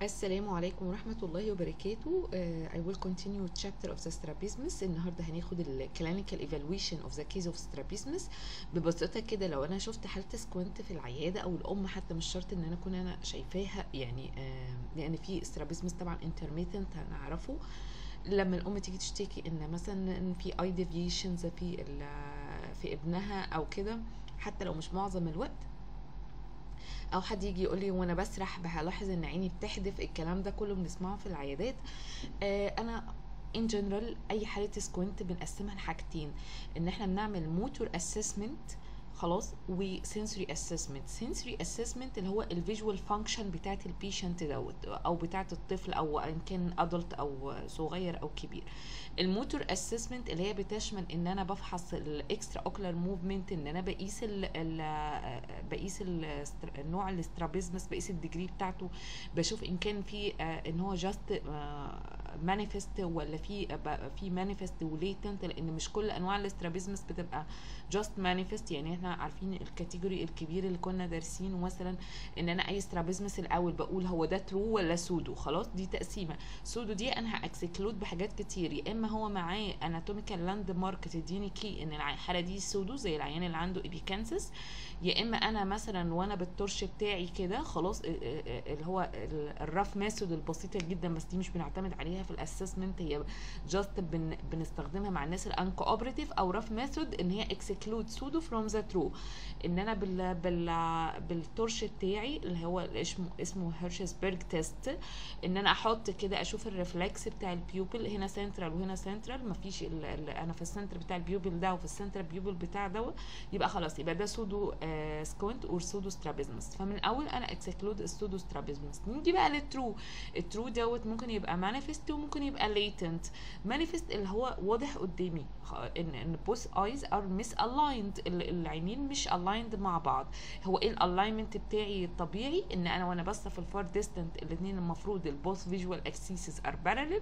السلام عليكم ورحمة الله وبركاته uh, I will continue chapter of the strabismus النهاردة هناخد ال clinical evaluation of the case of strabismus ببساطة كده لو أنا شفت حالة سكوينت في العيادة أو الأم حتى مش شرط إن أنا أكون أنا شايفاها يعني uh, لأن في strabismus طبعا intermittent هنعرفه لما الأم تيجي تشتكي إن مثلا إن في eye deviations في ال- في ابنها أو كده حتى لو مش معظم الوقت او حد يجي يقول لي وانا بسرح بلاحظ ان عيني بتحدف الكلام ده كله بنسمعه في العيادات آه انا ان جنرال اي حاله سكوينت بنقسمها لحاجتين ان احنا بنعمل موتور اسسمنت خلاص وسنسوري اسسمنت سنسوري اسسمنت اللي هو الفيجوال فانكشن بتاعت البيشنت دوت او بتاعت الطفل او ان كان ادلت او صغير او كبير الموتور اسسمنت اللي هي بتشمل ان انا بفحص الاكسترا اوكلر موفمنت ان انا بقيس ال ال بقيس ال نوع الاسترابيزمس بقيس الديجري بتاعته بشوف ان كان في آه، ان هو جاست مانيفست ولا في آه، في مانيفست وليتنت لان مش كل انواع الاسترابيزمس بتبقى جاست مانيفست يعني احنا عارفين الكاتيجوري الكبير اللي كنا دارسينه مثلا ان انا اي استرابيزمس الاول بقول هو ده ترو ولا سودو خلاص دي تقسيمه سودو دي انا هاكسكلود بحاجات كتير يا اما هو معاه اناتوميكال لاند مارك تديني كي ان الع- الحاله دي سودو زي العيان اللي عنده ايبيكانسس يا اما انا مثلا وانا بالترش بتاعي كده خلاص ال- ال- اللي هو ال- الرف ميثود البسيطه جدا بس دي مش بنعتمد عليها في الاسسمنت هي جاست بن بنستخدمها مع الناس الانكو اوبريتيف او رف ميثود ان هي اكسكلود سودو فروم ذا ترو ان انا بال بال بالترش بتاعي اللي هو اسمه اسمه هيرشسبرج تيست ان انا احط كده اشوف الريفلكس بتاع البيوبل هنا سنترال وهنا سنترال مفيش ال ال انا في السنتر بتاع البيوبل ده وفي السنتر بيوبل بتاع ده يبقى خلاص يبقى ده سودو آه سكوينت اور سودو سترابيزمس فمن الاول انا اكسكلود السودو سترابيزمس نيجي بقى للترو الترو دوت ممكن يبقى مانيفست وممكن يبقى ليتنت مانيفست اللي هو واضح قدامي خ- ان ان بوث ايز ار مس الايند العينين مش الايند مع بعض هو ايه الالاينمنت بتاعي الطبيعي ان انا وانا بص في الفار ديستنت الاثنين المفروض البوث فيجوال اكسيسز ار بارلل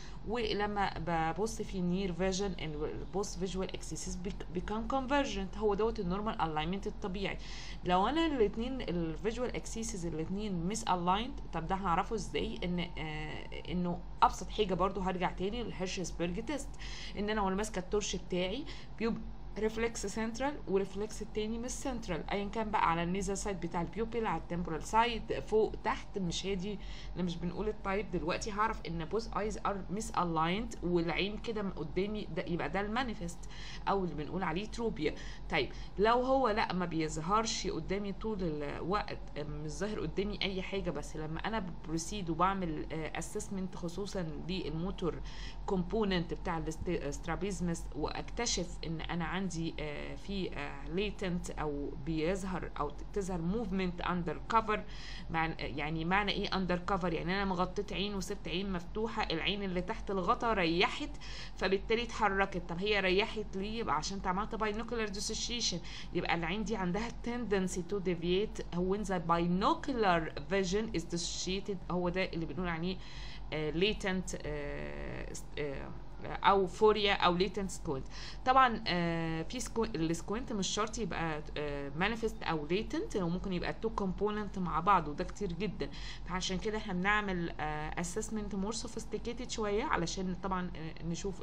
ولما ببص في نير فيجن البوث فيجوال اكسيسز بيكام كونفرجنت هو دوت النورمال الاينمنت الطبيعي لو انا الاثنين الفيجوال اكسيسز الاثنين مس الايند طب ده هعرفه ازاي ان آه انه ابسط حاجه برضو هرجع تاني للهيرشسبرج تيست ان انا وانا ماسكه الترش بتاعي بيبقى ريفلكس سنترال وريفلكس التاني مش سنترال ايا كان بقى على النيزل سايد بتاع البيوبيل على التمبرال سايد فوق تحت مش هي دي اللي مش بنقول التايب دلوقتي هعرف ان بوث ايز ار مس الايند والعين كده من قدامي ده يبقى ده المانيفست او اللي بنقول عليه تروبيا طيب لو هو لا ما بيظهرش قدامي طول الوقت مش ظاهر قدامي اي حاجه بس لما انا بروسيد وبعمل اسسمنت خصوصا للموتور كومبوننت بتاع الاسترابيزمس واكتشف ان انا عندي آه، في ليتنت او بيظهر او تظهر موفمنت اندر كفر يعني معنى ايه اندر كفر يعني انا مغطيت عين وسبت عين مفتوحه العين اللي تحت الغطا ريحت فبالتالي اتحركت طب هي ريحت ليه يبقى عشان انت عملت باينوكولار ديسوشيشن يبقى العين دي عندها tendency to deviate when the binocular vision is dissociated هو ده اللي بنقول عليه آه، latent آه، آه، او فوريا او ليتنت سكوينت طبعا آه، في سكو... السكوينت مش شرط يبقى مانيفست او ليتنت وممكن يبقى تو كومبوننت مع بعض وده كتير جدا فعشان كده احنا بنعمل اسسمنت مور سوفيستيكيتد شويه علشان طبعا آه، نشوف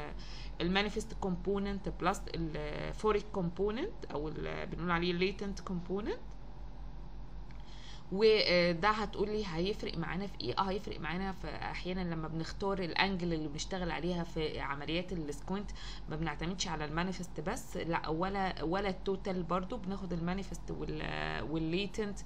المانيفست كومبوننت بلس الفوريك كومبوننت او ال- بنقول عليه ليتنت كومبوننت وده هتقول لي هيفرق معانا في ايه اه هيفرق معانا في احيانا لما بنختار الانجل اللي بنشتغل عليها في عمليات السكوينت ما بنعتمدش على المانيفست بس لا ولا ولا التوتال برضو بناخد المانيفست والليتنت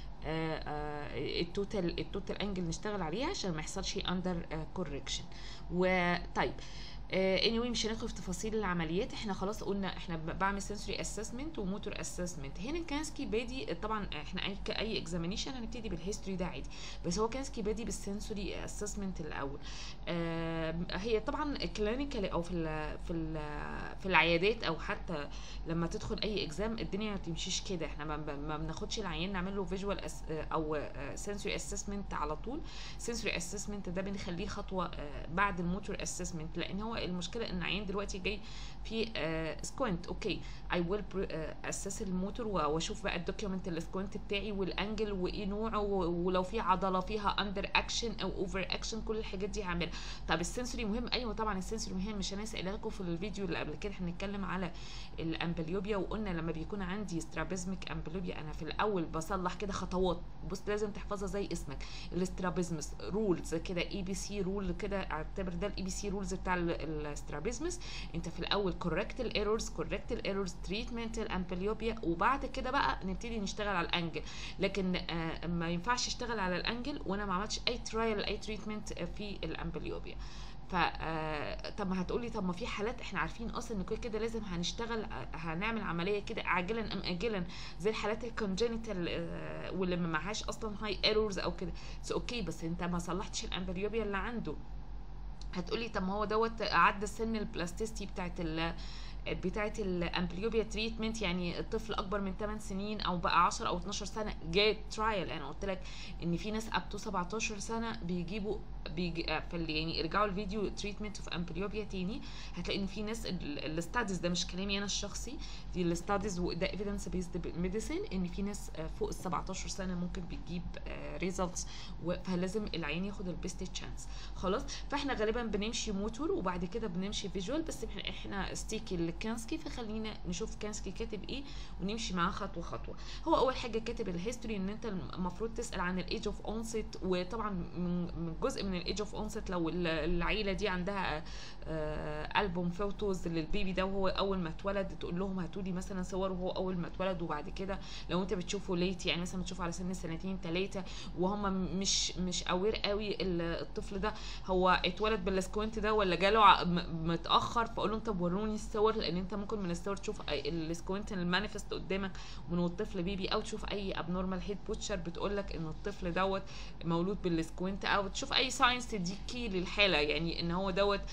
التوتال التوتال انجل نشتغل عليها عشان ما يحصلش اندر كوركشن وطيب اني anyway مش هندخل في تفاصيل العمليات احنا خلاص قلنا احنا ب- بعمل سنسوري اسسمنت وموتور اسسمنت هنا كانسكي بادي طبعا احنا اي كاي اكزامينيشن هنبتدي بالهيستوري ده عادي بس هو كانسكي بادي بالسنسوري اسسمنت الاول آه هي طبعا كلينيكال او في ال في ال في العيادات او حتى لما تدخل اي اكزام الدنيا ما بتمشيش كده احنا ما, ما بناخدش العيان نعمل له فيجوال او سنسوري اسسمنت على طول سنسوري اسسمنت ده بنخليه خطوه آه، بعد الموتور اسسمنت لان هو المشكله ان عيان دلوقتي جاي في سكوينت اوكي اي ويل اسس الموتور واشوف بقى الدوكيومنت السكوينت بتاعي والانجل وايه نوعه و- ولو في عضله فيها اندر اكشن او اوفر اكشن كل الحاجات دي هعملها طب السنسوري مهم ايوه طبعا السنسوري مهم مش انا سائله لكم في الفيديو اللي قبل كده احنا بنتكلم على الامبليوبيا وقلنا لما بيكون عندي سترابيزميك امبليوبيا انا في الاول بصلح كده خطوات بص لازم تحفظها زي اسمك الاسترابيزمس رولز كده اي بي سي رول كده اعتبر ده الاي بي سي رولز بتاع الاسترابيزمس انت في الاول كوركت الايرورز كوركت الايرورز تريتمنت الامبليوبيا وبعد كده بقى نبتدي نشتغل على الانجل لكن آه ما ينفعش اشتغل على الانجل وانا ما عملتش اي ترايل اي تريتمنت في الامبليوبيا ف آه، طب ما هتقولي طب ما في حالات احنا عارفين اصلا ان كده كده لازم هنشتغل آه، هنعمل عمليه كده عاجلا ام اجلا زي الحالات الكونجنتال واللي ما معهاش اصلا هاي ايرورز او كده بس اوكي بس انت ما صلحتش الامبليوبيا اللي عنده هتقولي طب ما هو دوت عدى سن البلاستيستي بتاعت ال بتاعت الامبليوبيا تريتمنت يعني الطفل اكبر من 8 سنين او بقى 10 او 12 سنه جاي ترايل انا قلت لك ان في ناس اب تو 17 سنه بيجيبوا بيجي آه، في ال- يعني ارجعوا الفيديو تريتمنت اوف امبليوبيا تاني هتلاقي ان في ناس الستاديز ده مش كلامي انا الشخصي دي الستاديز وده ايفيدنس بيزد ميديسين ان في ناس آه، فوق ال 17 سنه ممكن بتجيب ريزلتس فلازم العيان ياخد البيست تشانس خلاص فاحنا غالبا بنمشي موتور وبعد كده بنمشي فيجوال بس احنا احنا ستيكي لكانسكي فخلينا نشوف كانسكي كاتب ايه ونمشي معاه خطوه خطوه هو اول حاجه كاتب الهيستوري ان انت المفروض تسال عن الايج اوف اونست وطبعا من من جزء من الايج اوف اونست لو ال- العيله دي عندها آه، البوم فوتوز للبيبي ده وهو اول ما اتولد تقول لهم هاتوا لي مثلا صور وهو اول ما اتولد وبعد كده لو انت بتشوفه ليت يعني مثلا بتشوفه على سن سنتين ثلاثه وهم مش مش اوير قوي ال- الطفل ده هو اتولد بالسكوينت ده ولا جاله ع- م- متاخر فاقول لهم طب وروني الصور لان انت ممكن من الصور تشوف أي- السكوينت المانيفست قدامك من الطفل بيبي او تشوف اي ابنورمال هيد بوتشر بتقول لك ان الطفل دوت مولود بالسكوينت او تشوف اي ساينس تديكي للحاله يعني ان هو دوت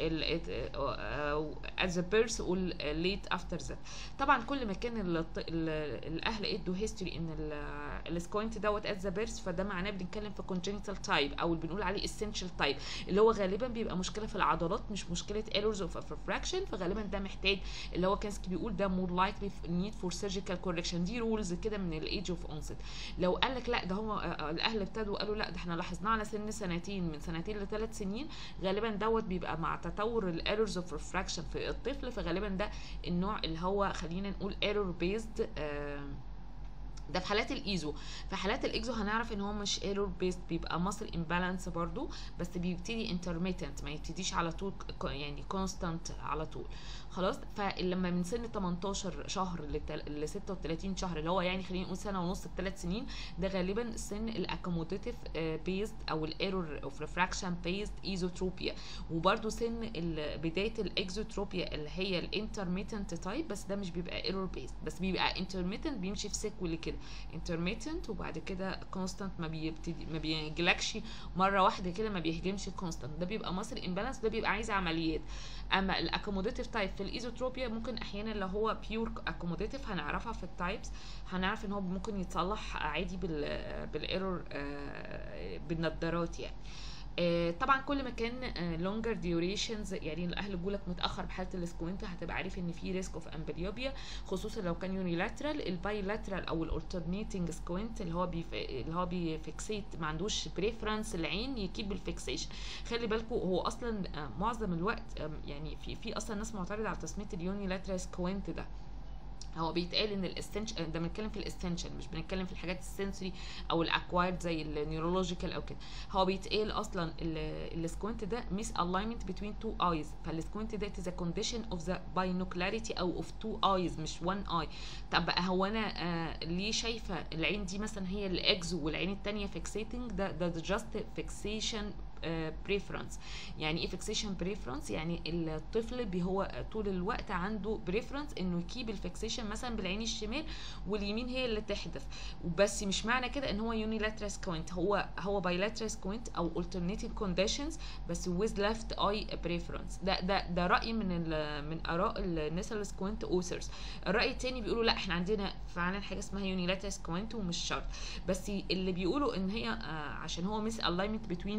از بيرث ليت افتر ذات طبعا كل ما كان ال- ال- الاهل ادوا هيستوري ان السكوينت دوت از بيرث فده معناه بنتكلم في congenital تايب او اللي بنقول عليه essential تايب اللي هو غالبا بيبقى مشكله في العضلات مش مشكله ايرورز اوف refraction فغالبا ده محتاج اللي هو كانسكي بيقول ده more likely need for surgical correction دي رولز كده من الايج اوف onset لو قال لك لا ده هم الاهل ابتدوا قالوا لا ده احنا لاحظناه على سن سنتين من سنتين لثلاث سنين غالبا دوت بيبقى مع تطور الايرورز اوف ريفراكشن في الطفل فغالبا ده النوع اللي هو خلينا نقول ايرور بيزد ده في حالات الايزو في حالات الاكزو هنعرف ان هو مش ايرور بيست بيبقى ماسل امبالانس برضو بس بيبتدي انترميتنت ما يبتديش على طول ك- يعني كونستانت على طول خلاص فلما من سن 18 شهر ل 36 شهر اللي هو يعني خلينا نقول سنه ونص لثلاث سنين ده غالبا سن الاكوموديتيف بيزد او الايرور اوف ريفراكشن بيزد ايزوتروبيا وبرده سن ال- بدايه الاكزوتروبيا اللي هي الانترميتنت تايب بس ده مش بيبقى ايرور بيزد بس بيبقى انترميتنت بيمشي في سيكول كده انترميتنت وبعد كده كونستانت ما بيبتدي ما بيجيلكش مره واحده كده ما بيهجمش كونستانت ده بيبقى مصر امبالانس ده بيبقى عايز عمليات اما الاكوموديتيف تايب في الايزوتروبيا ممكن احيانا لو هو بيور اكوموديتيف هنعرفها في التايبس هنعرف ان هو ممكن يتصلح عادي بال بالايرور بالنضارات يعني آه، طبعا كل ما كان لونجر ديوريشنز يعني الاهل جولك متاخر بحاله السكوينت هتبقى عارف ان في ريسك اوف امبليوبيا خصوصا لو كان يونيلاترال البايلاترال او الالترنيتنج سكوينت اللي هو بيف... اللي هو بيفكسيت ما عندوش بريفرنس العين يكيب الفيكسيشن خلي بالكم هو اصلا آه، معظم الوقت آم، يعني في في اصلا ناس معترضه على تسميه اليونيلاترال سكوينت ده هو بيتقال ان الاستنشن ده بنتكلم في الاستنشن مش بنتكلم في الحاجات السنسوري او الاكوايرد زي النيورولوجيكال او كده هو بيتقال اصلا السكوينت ده ميس الاينمنت بتوين تو ايز فالسكوينت ده is a condition of the binocularity او of two eyes مش one eye طب بقى هو انا آه ليه شايفه العين دي مثلا هي الاكزو والعين التانية فيكسيتنج ده ده just fixation بريفرنس يعني ايه فيكسيشن بريفرنس يعني الطفل بي هو طول الوقت عنده بريفرنس انه يكيب الفيكسيشن مثلا بالعين الشمال واليمين هي اللي تحدث وبس مش معنى كده ان هو يونيلاترال سكوينت هو هو بايلاترال سكوينت او alternating conditions بس with left eye preference ده ده ده راي من ال من اراء الناس اللي سكوينت اوثرز الراي التاني بيقولوا لا احنا عندنا فعلا حاجه اسمها يونيلاترال سكوينت ومش شرط بس اللي بيقولوا ان هي آه، عشان هو مس الاينمنت بتوين بوست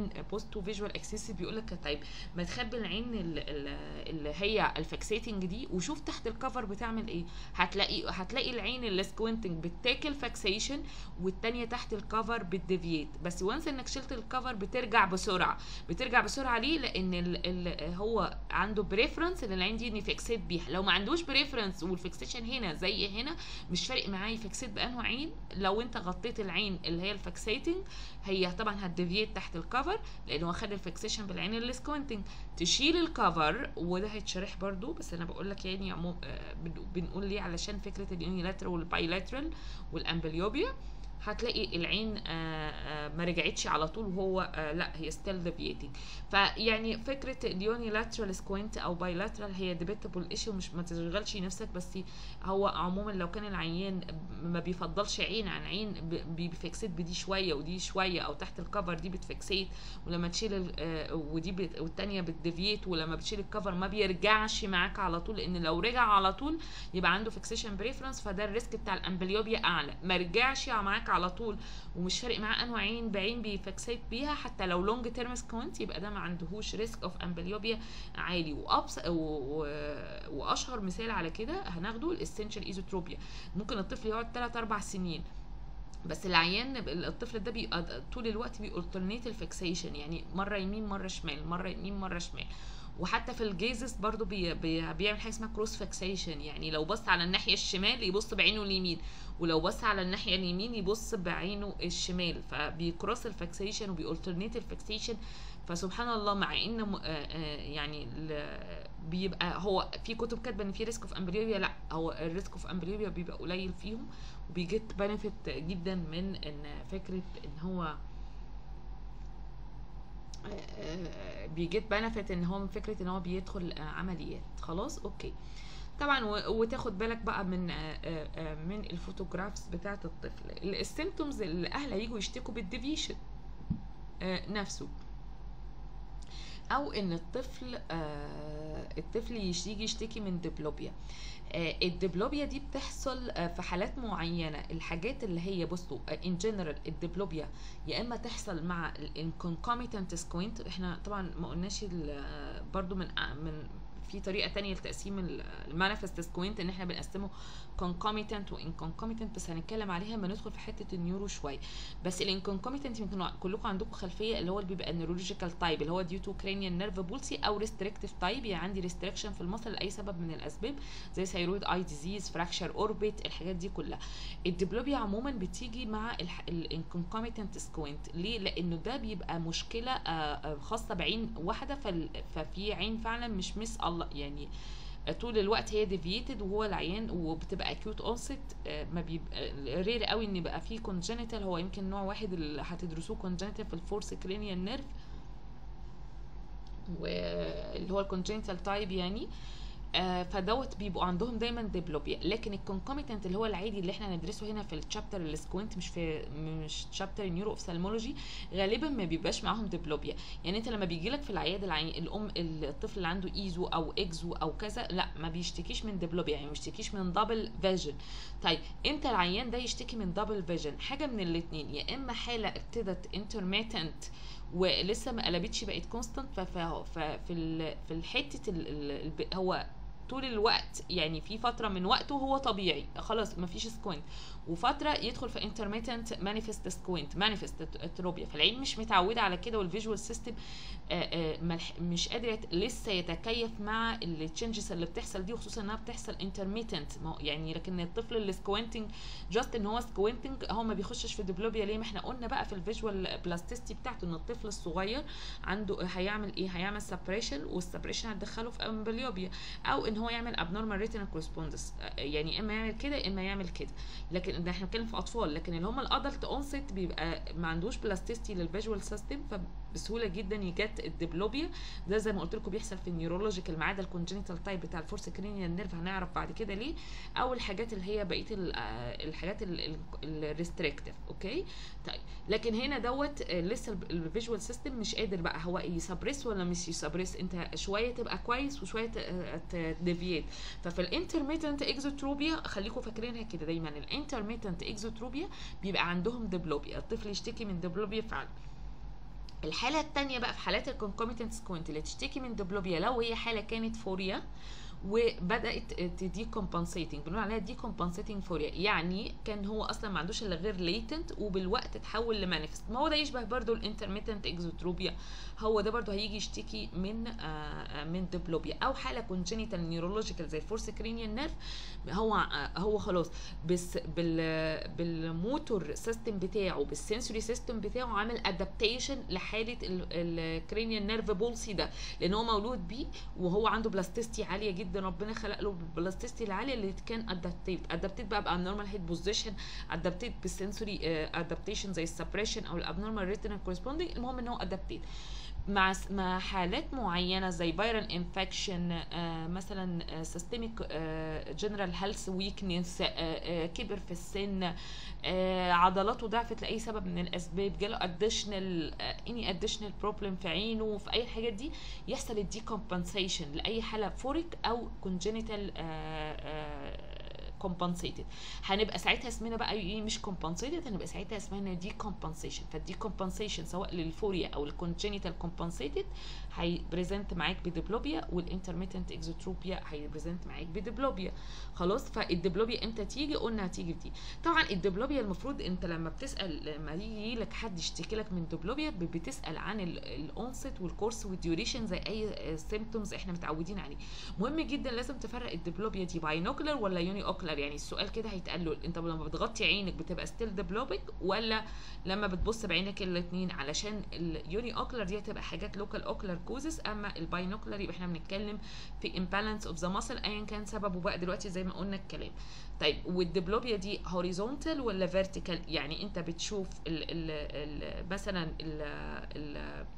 تو فيجوال اكسسوارز بيقول لك طيب ما تخبي العين ال- ال- اللي هي الفاكسيتنج دي وشوف تحت الكفر بتعمل ايه هتلاقي هتلاقي العين اللي سكوينتنج بتاكل فاكسيشن والتانية تحت الكفر بتديفيت بس وانس انك شلت الكفر بترجع بسرعه بترجع بسرعه ليه لان ال ال هو عنده بريفرنس ان العين دي يفكسيت بيها لو ما عندوش بريفرنس والفيكسيشن هنا زي هنا مش فارق معاه يفكسيت بانه عين لو انت غطيت العين اللي هي الفاكسيتنج هي طبعا هتديفيت تحت الكفر لان هو خد الفيكسيشن بالعين اللي سكوينتنج تشيل الكفر وده هيتشرح برضو بس انا بقول لك يعني عموم آه، بن- بنقول ليه علشان فكره اليونيلاترال والبايلاترال والامبليوبيا هتلاقي العين آه، آه، ما رجعتش على طول وهو آه، لا هي ستيل ديفيتنج فيعني فكره اليونيلاترال سكوينت او بايلاترال هي ديبيتبل ايشو مش ما تشغلش نفسك بس هو عموما لو كان العيان ما بيفضلش عين عن عين ب- بيفكسيت بدي شويه ودي شويه او تحت الكفر دي بتفكسيت ولما تشيل ال- آه، ودي بت... والتانيه بتديفيت ولما بتشيل الكفر ما بيرجعش معاك على طول لان لو رجع على طول يبقى عنده فيكسيشن بريفرنس فده الريسك بتاع الامبليوبيا اعلى ما رجعش معاك على طول ومش فارق معاه انه عين بعين بيفكسيت بيها حتى لو لونج تيرم سكوينت يبقى ده ما عندهوش ريسك اوف امبليوبيا عالي وأبس... و... و... واشهر مثال على كده هناخده الاسنشال ايزوتروبيا ممكن الطفل يقعد 3 4 سنين بس العيان الطفل ده بيبقى طول الوقت بيالترنيت الفيكسيشن يعني مره يمين مره شمال مره يمين مره شمال وحتى في الجيزس برضو بي بي بيعمل حاجه اسمها كروس فيكسيشن يعني لو بص على الناحيه الشمال يبص بعينه اليمين ولو بص على الناحيه اليمين يبص بعينه الشمال فبيكروس الفيكسيشن وبيالترنيت الفيكسيشن فسبحان الله مع ان م- آه، آه، يعني ال- بيبقى هو في كتب كاتبه ان في ريسك اوف امبليوبيا لا هو الريسك اوف امبليوبيا بيبقى قليل فيهم وبيجيت بنفيت جدا من ان فكره ان هو بيجيت بنفيت ان هو من فكره ان هو بيدخل آه، عمليات خلاص اوكي طبعا و- وتاخد بالك بقى من آه، آه، آه، من الفوتوغرافز بتاعه الطفل السيمتومز اللي الاهل هيجوا يشتكوا بالديفيشن آه، نفسه او ان الطفل آه، الطفل يش- يجي يشتكي من ديبلوبيا آه، الديبلوبيا دي بتحصل آه، في حالات معينه الحاجات اللي هي بصوا ان جنرال الديبلوبيا يا اما تحصل مع الانكونكوميتنت سكوينت احنا طبعا ما قلناش ال- آه، برضو من آه، من في طريقه تانية لتقسيم المانيفست سكوينت ان احنا بنقسمه concomitant وانكونكوميتنت بس هنتكلم عليها لما ندخل في حته النيورو شويه بس الانكونكوميتنت يمكن كلكم عندكم خلفيه اللي هو اللي بيبقى النيورولوجيكال تايب اللي هو ديو تو كرينيال نيرف بولسي او ريستريكتيف تايب يعني عندي ريستريكشن في المصل لاي سبب من الاسباب زي ثيرويد اي ديزيز فراكشر اوربت الحاجات دي كلها الديبلوبيا عموما بتيجي مع الانكونكوميتنت سكوينت ليه لانه ده بيبقى مشكله آه، آه، خاصه بعين واحده فال- ففي عين فعلا مش مس الله يعني طول الوقت هي ديفييتد وهو العيان وبتبقى اكيوت اونست ما بيبقى رير قوي ان يبقى فيه كونجنتال هو يمكن نوع واحد اللي هتدرسوه كونجنتال في الفورس كرينيال نيرف واللي هو الكونجنتال تايب يعني آه، فدوت بيبقوا عندهم دايما ديبلوبيا لكن الكونكوميتنت اللي هو العادي اللي احنا ندرسه هنا في الشابتر السكوينت مش في مش شابتر النيورو اوفثالمولوجي غالبا ما بيبقاش معاهم ديبلوبيا يعني انت لما بيجي لك في العياده العين الام الطفل اللي عنده ايزو او اكزو او كذا لا ما بيشتكيش من ديبلوبيا يعني ما بيشتكيش من دبل فيجن طيب امتى العيان ده يشتكي من دبل فيجن حاجه من الاثنين يا اما حاله ابتدت انترميتنت ولسه ما قلبتش بقت كونستانت ففي ال- في الحته ال- ال- الب- هو طول الوقت يعني في فتره من وقته هو طبيعي خلاص ما فيش سكوينت وفتره يدخل في انترميتنت مانيفست سكوينت مانيفست اتروبيا فالعين مش متعوده على كده والفيجوال سيستم مش قادر يت- لسه يتكيف مع التشنجز اللي بتحصل دي وخصوصا انها بتحصل انترميتنت يعني لكن الطفل اللي سكوينتنج جاست ان هو سكوينتنج هو ما بيخشش في ديبلوبيا ليه ما احنا قلنا بقى في الفيجوال بلاستيستي بتاعته ان الطفل الصغير عنده هيعمل ايه هيعمل سبريشن والسبريشن هتدخله في امبليوبيا او ان هو يعمل ابنورمال ريتينال كورسبوندس يعني اما يعمل كده اما يعمل كده لكن ده احنا بنتكلم في اطفال لكن اللي هم الادلت اونست بيبقى ما عندوش بلاستيستي للفيجوال سيستم فبسهوله جدا يجت الديبلوبيا ده زي ما قلت لكم بيحصل في النيورولوجيكال ما عدا الكونجنتال تايب بتاع الفورس كرينيال نيرف هنعرف بعد كده ليه او الحاجات اللي هي بقيه ال- آه، الحاجات الريستريكتيف اوكي طيب لكن هنا دوت آه، لسه الفيجوال سيستم مش قادر بقى هو يسبريس ولا مش يسبريس انت شويه تبقى كويس وشويه تديفيت ففي الانترميتنت اكزوتروبيا خليكم فاكرينها كده دايما الانترميتنت اكزوتروبيا بيبقى عندهم ديبلوبيا الطفل يشتكي من ديبلوبيا فعلا الحاله الثانيه بقى في حالات الكونكوميتنت سكوينت اللي تشتكي من ديبلوبيا لو هي حاله كانت فوريا وبدات تدي كومبنسيتنج بنقول عليها دي كومبنسيتنج فوريا يعني كان هو اصلا ما عندوش الا غير ليتنت وبالوقت اتحول لمانيفست ما هو ده يشبه برضو الانترميتنت اكزوتروبيا هو ده برضو هيجي يشتكي من آه من ديبلوبيا او حاله كونجينيتال نيورولوجيكال زي الفورس كرينيال نيرف هو آه هو خلاص بس بال بالموتور سيستم بتاعه بالسنسوري سيستم بتاعه عامل ادابتيشن لحاله الكرينيال نيرف بولسي ده لان هو مولود بيه وهو عنده بلاستيستي عاليه جدا ربنا خلق له البلاستيستي العاليه اللي كان ادابتيت ادابتيت بقى بابنورمال هيد بوزيشن ادابتيت بالسنسوري ادابتيشن زي السبريشن او الابنورمال ريتنال كورسبوندينج المهم ان هو ادابتيت مع مع حالات معينه زي فيرال انفكشن آه مثلا سيستميك جنرال هيلث ويكنس كبر في السن آه عضلاته ضعفت لاي سبب من الاسباب جاله اديشنال اني اديشنال بروبلم في عينه في اي الحاجات دي يحصل الدي كومبنسيشن لاي حاله فوريك او كونجينيتال كومبنسيتد هنبقى ساعتها اسمنا بقى ايه مش كومبنسيتد هنبقى ساعتها اسمها دي كومبنسيشن فالدي كومبنسيشن سواء للفوريا او الكونجينيتال كومبنسيتد هيبريزنت معاك بديبلوبيا والانترميتنت اكزوتروبيا هيبريزنت معاك بديبلوبيا خلاص فالديبلوبيا امتى تيجي قلنا هتيجي في دي طبعا الديبلوبيا المفروض انت لما بتسال لما يجي لك حد يشتكي لك من ديبلوبيا بتسال عن الاونست والكورس والديوريشن زي اي سيمتومز احنا متعودين عليه مهم جدا لازم تفرق الديبلوبيا دي باينوكلر ولا يوني اوكلر يعني السؤال كده هيتقال له انت لما بتغطي عينك بتبقى ستيل ديبلوبيك ولا لما بتبص بعينك الاثنين علشان اليوني اوكلر دي هتبقى حاجات لوكال اوكلر كوزس اما الباينوكلر يبقى احنا بنتكلم في امبالانس اوف ذا ماسل ايا كان سببه بقى دلوقتي زي ما قلنا الكلام طيب والديبلوبيا دي هوريزونتال ولا فيرتيكال يعني انت بتشوف ال ال ال مثلا ال ال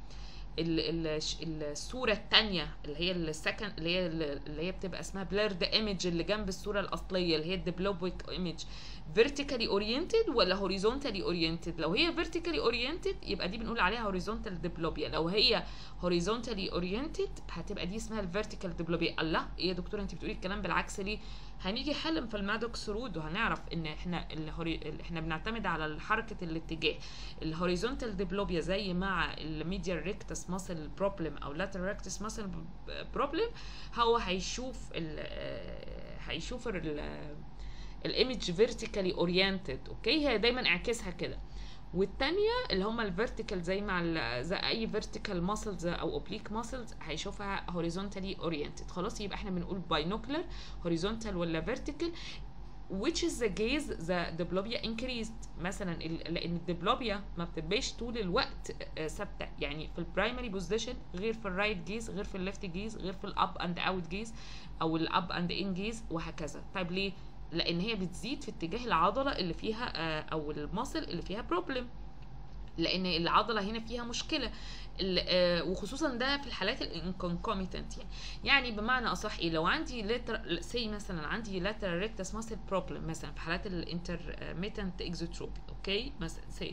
الصوره الثانيه اللي هي السكند اللي هي اللي هي بتبقى اسمها بليرد ايمج اللي جنب الصوره الاصليه اللي هي الديبلوبيك ايمج فيرتيكالي اورينتد ولا هوريزونتالي اورينتد لو هي فيرتيكالي اورينتد يبقى دي بنقول عليها هوريزونتال ديبلوبيا لو هي هوريزونتالي اورينتد هتبقى دي اسمها الفيرتيكال ديبلوبيا الله ايه يا دكتوره انت بتقولي الكلام بالعكس ليه هنيجي حالا في المادوكس رود وهنعرف ان احنا الهوري... احنا بنعتمد على حركه الاتجاه الهوريزونتال ديبلوبيا زي مع الميديال ريكتس ماسل بروبلم او لاتر ريكتس ماسل بروبلم هو هيشوف ال... هيشوف ال... الايمج فيرتيكالي اورينتد اوكي هي دايما اعكسها كده والتانية اللي هما الفيرتيكال زي مع زي اي فيرتيكال ماسلز او اوبليك ماسلز هيشوفها هوريزونتالي اورينتد خلاص يبقى احنا بنقول باينوكلر هوريزونتال ولا فيرتيكال which is the gaze the diplopia increased مثلا لان الدبلوبيا ما بتبقاش طول الوقت ثابته يعني في البرايمري بوزيشن غير في الرايت جيز غير في الليفت جيز غير في الاب اند اوت جيز او الاب اند ان جيز وهكذا طيب ليه لان هي بتزيد في اتجاه العضله اللي فيها او المصل اللي فيها بروبلم لان العضله هنا فيها مشكله وخصوصا ده في الحالات الانكونكوميتنت يعني يعني بمعنى اصح ايه لو عندي لاتر سي مثلا عندي لاتر ريكتس ماسل بروبلم مثلا في حالات الانترميتنت اكزوتروبي اوكي مثلا سي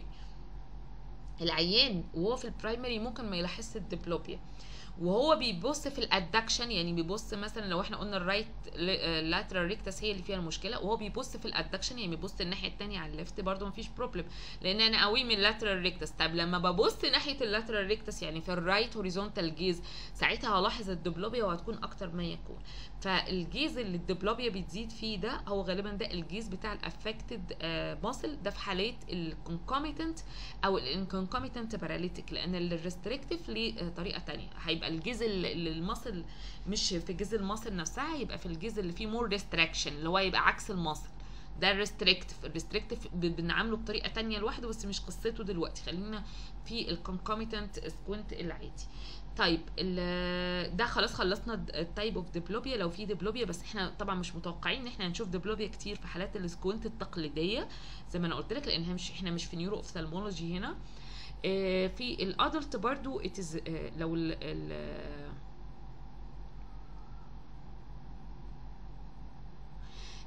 العيان وهو في البرايمري ممكن ما يلاحظش الديبلوبيا وهو بيبص في الادكشن يعني بيبص مثلا لو احنا قلنا الرايت لاترال ريكتس هي اللي فيها المشكله وهو بيبص في الادكشن يعني بيبص الناحيه الثانيه على الليفت برده مفيش بروبلم لان انا قوي من اللاترال ريكتس طب لما ببص ناحيه اللاترال ريكتس يعني في الرايت هوريزونتال جيز ساعتها هلاحظ الدبلوبيا وهتكون اكتر ما يكون فالجيز اللي الدبلوبيا بتزيد فيه ده هو غالبا ده الجيز بتاع الافكتد ماسل ده في حالات الكونكوميتنت او الانكونكوميتنت باراليتيك لان الريستريكتيف ليه طريقه ثانيه هيبقى الجيز اللي المصل مش في جيز المصل نفسها هيبقى في الجيز اللي فيه مور ريستراكشن اللي هو يبقى عكس المصل ده الريستريكتيف الريستريكتيف بنعامله بطريقه تانية لوحده بس مش قصته دلوقتي خلينا في الكونكوميتنت سكوينت العادي طيب ده خلاص خلصنا التايب اوف ديبلوبيا لو في ديبلوبيا بس احنا طبعا مش متوقعين ان احنا هنشوف ديبلوبيا كتير في حالات السكوينت التقليديه زي ما انا قلت لك لان مش احنا مش في نيورو اوفثالمولوجي هنا اه في الادلت برضو اتز اه لو ال ال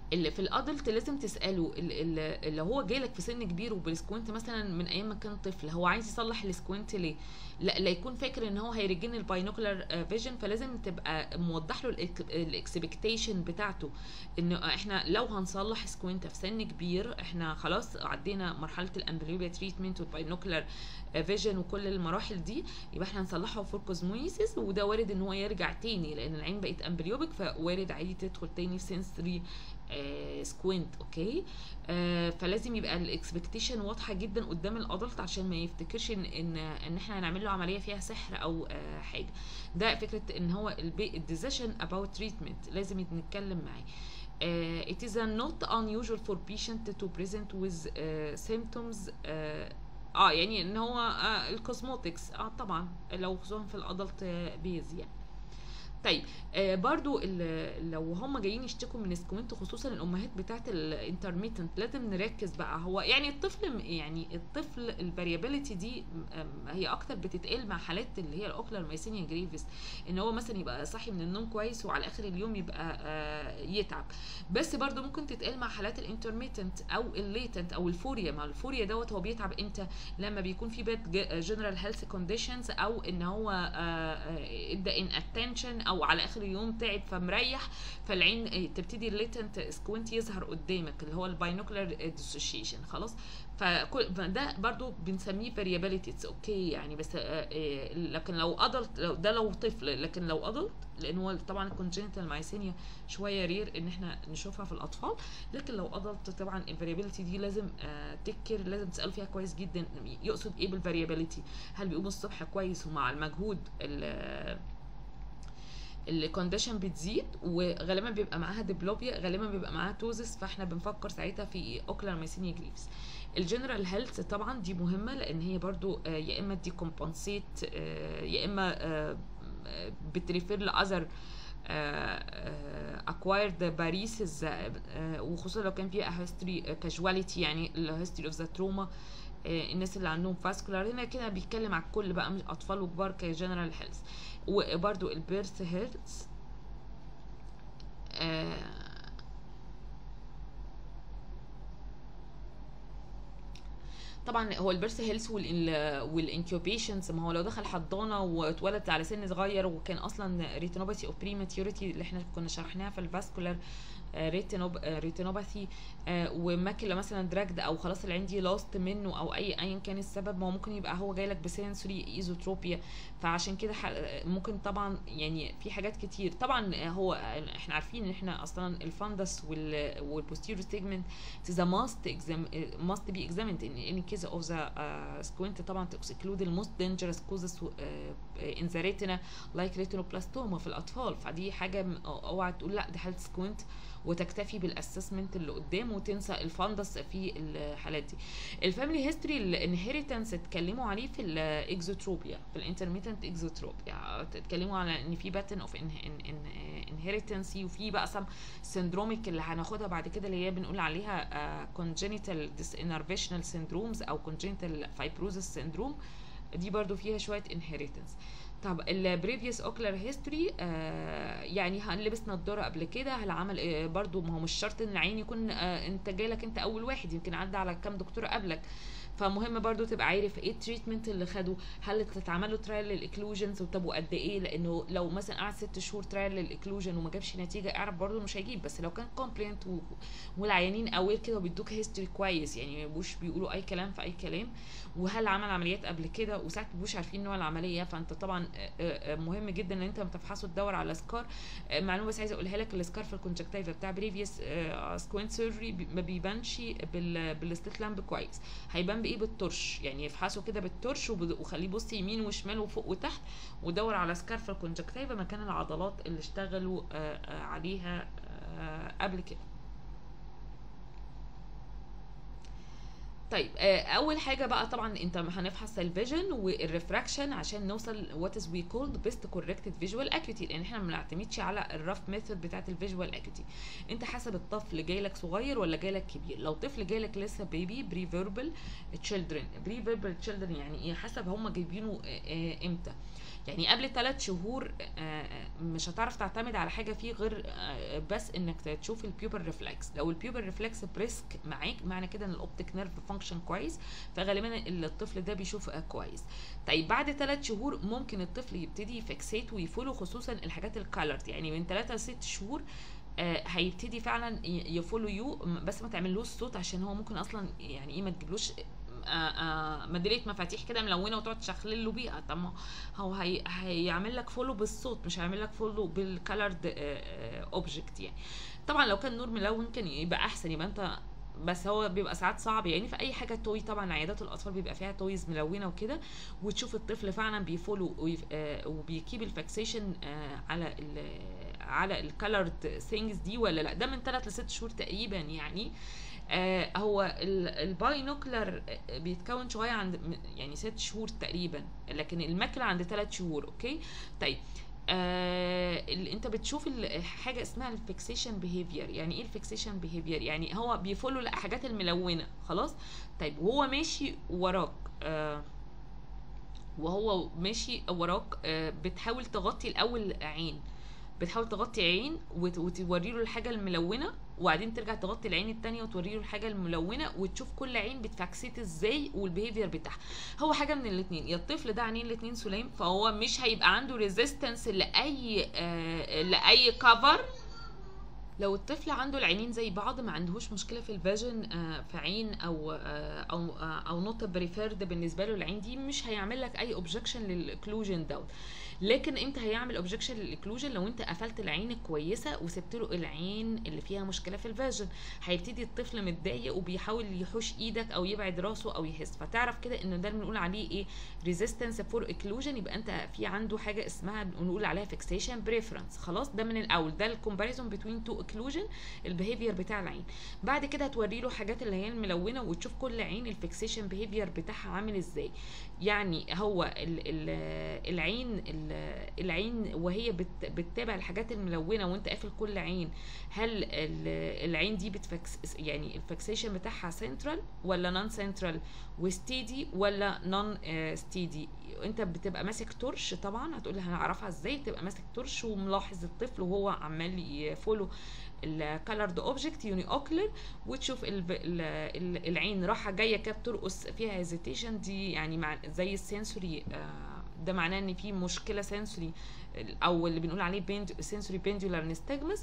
اللي في الادلت لازم تساله ال- ال- اللي هو جايلك في سن كبير وبالسكوينت مثلا من ايام ما كان طفل هو عايز يصلح السكوينت ليه لا, لا يكون فاكر ان هو هيرجن الباينوكولار فيجن فلازم تبقى موضح له الاكسبكتيشن بتاعته ان احنا لو هنصلح سكوينت في سن كبير احنا خلاص عدينا مرحله الامبليوبيا تريتمنت والباينوكولار فيجن وكل المراحل دي يبقى احنا هنصلحه فور كوزمويسيس وده وارد ان هو يرجع تاني لان العين بقت امبليوبيك فوارد عادي تدخل تاني في سنسري سكوينت اوكي آه فلازم يبقى الاكسبكتيشن واضحه جدا قدام الادلت عشان ما يفتكرش ان ان ان احنا هنعمل له عمليه فيها سحر او آه حاجه ده فكره ان هو الديسيشن اباوت تريتمنت لازم نتكلم معاه Uh, it is uh, not unusual for patient to present with uh, symptoms uh, اه يعني ان هو آه الكوزموتكس اه طبعا لو خصوصا في الادلت بيز يعني طيب آه برضو ال- لو هم جايين يشتكوا من سكوينت خصوصا الامهات بتاعت الانترميتنت لازم نركز بقى هو يعني الطفل م- يعني الطفل الفاريابيليتي دي م- هي اكتر بتتقال مع حالات اللي هي الاوكلر مايسينيا جريفيس ان هو مثلا يبقى صاحي من النوم كويس وعلى اخر اليوم يبقى آه يتعب بس برضو ممكن تتقال مع حالات الانترميتنت او الليتنت او الفوريا مع الفوريا دوت هو بيتعب امتى لما بيكون في باد جنرال هيلث كونديشنز او ان هو ادى ان اتنشن او على اخر اليوم تعب فمريح فالعين آه، تبتدي الليتنت سكوينت يظهر قدامك اللي هو الباينوكولار ديسوشيشن خلاص فكل ده برضو بنسميه variability اوكي يعني بس آه، آه، لكن لو ادلت لو ده لو طفل لكن لو ادلت لان هو طبعا الكونجنتال مايسينيا شويه رير ان احنا نشوفها في الاطفال لكن لو ادلت طبعا الفاريابيلتي دي لازم تكر لازم تساله فيها كويس جدا يقصد ايه بالفاريابيلتي هل بيقوم الصبح كويس ومع المجهود ال- الكونديشن بتزيد وغالبا بيبقى معاها ديبلوبيا غالبا بيبقى معاها توزس فاحنا بنفكر ساعتها في اوكلر ميسينيا جريفز الجنرال هيلث طبعا دي مهمه لان هي برضو آه، يا اما دي كومبنسيت يا اما آه، آه، بتريفير لاذر اكوايرد باريسز وخصوصا لو كان فيها هيستوري كاجواليتي يعني الهيستوري اوف ذا تروما الناس اللي عندهم فاسكولار هنا كده بيتكلم على الكل بقى مش اطفال وكبار كجنرال هيلث وبرده البيرث هيلث طبعا هو البيرث هيلث والانكيوبيشنز ما هو لو دخل حضانه واتولد على سن صغير وكان اصلا ريتينوباثي او بريماتيوريتي اللي احنا كنا شرحناها في الفاسكولار ريتينوباثي وماكيلا مثلا دراجد او خلاص العين دي لاست منه او اي ايا كان السبب ما هو ممكن يبقى هو جايلك بسنسوري ايزوتروبيا فعشان كده ح- ممكن طبعا يعني في حاجات كتير طبعا هو احنا عارفين ان احنا اصلا الفندس والبوستيريور سيجمنت is a must exam must be examined in any case of the uh, squint طبعا to exclude the most dangerous causes uh, in the retina like retinoblastoma في الاطفال فدي حاجه م- اوعى تقول لا دي حاله سكوينت وتكتفي بالاسسمنت اللي قدام وتنسى الفندس في الحالات دي الفاميلي هيستوري الانهيرتنس اتكلموا عليه في الاكزوتروبيا في الانترميتنت اكزوتروبيا اتكلموا على ان في باتن اوف انهيرتنسي وفي بقى سم سندروميك اللي هناخدها بعد كده اللي هي بنقول عليها كونجينيتال ديسانرفيشنال سيندرومز او كونجينيتال فايبروزس سيندروم دي برضو فيها شويه انهيرتنس طب البريفيوس اوكلر هيستوري يعني هل لبس نضاره قبل كده هل عمل آه برضو ما هو مش شرط ان العين يكون آه انت جايلك انت اول واحد يمكن عدى على كام دكتور قبلك فمهم برضو تبقى عارف ايه التريتمنت اللي خده هل تتعمل له ترايل للاكلوجنز وطب وقد ايه لانه لو مثلا قعد ست شهور ترايل للاكلوجن وما جابش نتيجه اعرف برضو مش هيجيب بس لو كان كومبلينت والعيانين اوير كده وبيدوك هيستوري كويس يعني ما بيبقوش بيقولوا اي كلام في اي كلام وهل عمل عمليات قبل كده وساعات ما بيبقوش عارفين نوع العمليه فانت طبعا آه، آه، مهم جدا ان انت تفحصه تدور على سكار آه، معلومه بس عايزه اقولها لك السكار في الكونجكتيفا بتاع بريفيوس سكوين سيرجري ما بيبانش بال بالستيت لامب كويس هيبان بايه بالترش يعني يفحصه كده بالترش وب- وخليه يبص يمين وشمال وفوق وتحت ودور على سكار في الكونجكتيفا مكان العضلات اللي اشتغلوا آه، آه، عليها آه، قبل كده طيب آه، اول حاجه بقى طبعا انت هنفحص الفيجن والريفراكشن عشان نوصل وات از وي كولد بيست كوركتد فيجوال اكيوتي لان احنا ما بنعتمدش على الرف ميثود بتاعت الفيجوال اكيوتي انت حسب الطفل جايلك صغير ولا جايلك كبير لو طفل جايلك لسه بيبي بري فيربال تشيلدرن بري فيربال تشيلدرن يعني ايه حسب هم جايبينه آه، آه، امتى يعني قبل ثلاث شهور آه، آه، مش هتعرف تعتمد على حاجه فيه غير آه، بس انك تشوف البيوبر ريفلكس لو البيوبر ريفلكس بريسك معاك معنى كده ان الاوبتيك نيرف فانكشن كويس فغالبا الطفل ده بيشوف آه، كويس طيب بعد ثلاث شهور ممكن الطفل يبتدي يفكسيت ويفولو خصوصا الحاجات الكالرد يعني من ثلاثة لست شهور آه، هيبتدي فعلا ي- يفولو يو م- بس ما تعملوش صوت عشان هو ممكن اصلا يعني ايه ما تجيبلوش آه، آه، ميداليه مفاتيح كده ملونه وتقعد تشخلل له بيها طب ما هو هي هيعمل لك فولو بالصوت مش هيعمل لك فولو بالكالرد اوبجكت يعني طبعا لو كان نور ملون كان يبقى احسن يبقى انت بس هو بيبقى ساعات صعب يعني في اي حاجه توي طبعا عيادات الاطفال بيبقى فيها تويز ملونه وكده وتشوف الطفل فعلا بيفولو ويف- آه، وبيكيب الفاكسيشن على ال على الكالرد ثينجز دي ولا لا ده من 3 ل 6 شهور تقريبا يعني آه هو الباينوكلر بيتكون شويه عند م- يعني ست شهور تقريبا لكن الماكله عند ثلاث شهور اوكي طيب آه ال- انت بتشوف ال- حاجه اسمها الفيكسيشن بيهيفير يعني ايه الفيكسيشن بيهيفير يعني هو بيفولو الحاجات الملونه خلاص طيب وهو ماشي وراك آه وهو ماشي وراك آه بتحاول تغطي الاول عين بتحاول تغطي عين وت- وتوري له الحاجه الملونه وبعدين ترجع تغطي العين التانية وتوري له الحاجه الملونه وتشوف كل عين بتفاكسيت ازاي والبيهيفير بتاعها هو حاجه من الاثنين يا الطفل ده عينين الاثنين سلام فهو مش هيبقى عنده ريزيستنس لاي آه لاي كفر لو الطفل عنده العينين زي بعض ما عندهوش مشكله في الفيجن آه، في عين او آه، او آه، او نوت بريفيرد بالنسبه له العين دي مش هيعمل لك اي اوبجكشن للاكلوجن دوت لكن امتى هيعمل اوبجكشن للاكلوجن لو انت قفلت العين الكويسه وسبت له العين اللي فيها مشكله في الفيجن هيبتدي الطفل متضايق وبيحاول يحوش ايدك او يبعد راسه او يهز فتعرف كده ان ده اللي بنقول عليه ايه ريزيستنس فور اكلوجن يبقى انت في عنده حاجه اسمها بنقول عليها فيكسيشن بريفرنس خلاص ده من الاول ده الكومباريزون بتوين تو اكلوجن البيهيفير بتاع العين بعد كده هتوري له حاجات اللي هي الملونه وتشوف كل عين الفيكسيشن بيهيفير بتاعها عامل ازاي يعني هو ال ال العين ال العين وهي بت بتتابع الحاجات الملونه وانت قافل كل عين هل ال- العين دي بتفكس يعني الفكسيشن بتاعها سنترال ولا نون سنترال وستيدي ولا نون ستيدي انت بتبقى ماسك تورش طبعا هتقول لي هنعرفها ازاي تبقى ماسك تورش وملاحظ الطفل وهو عمال يفولو الكالرد اوبجكت يوني اوكلر وتشوف ال ال العين راحه جايه كده بترقص فيها هيزيتيشن دي يعني مع زي السنسوري ده معناه ان في مشكله سنسوري او اللي بنقول عليه بيند سنسوري بيندولار نستجمس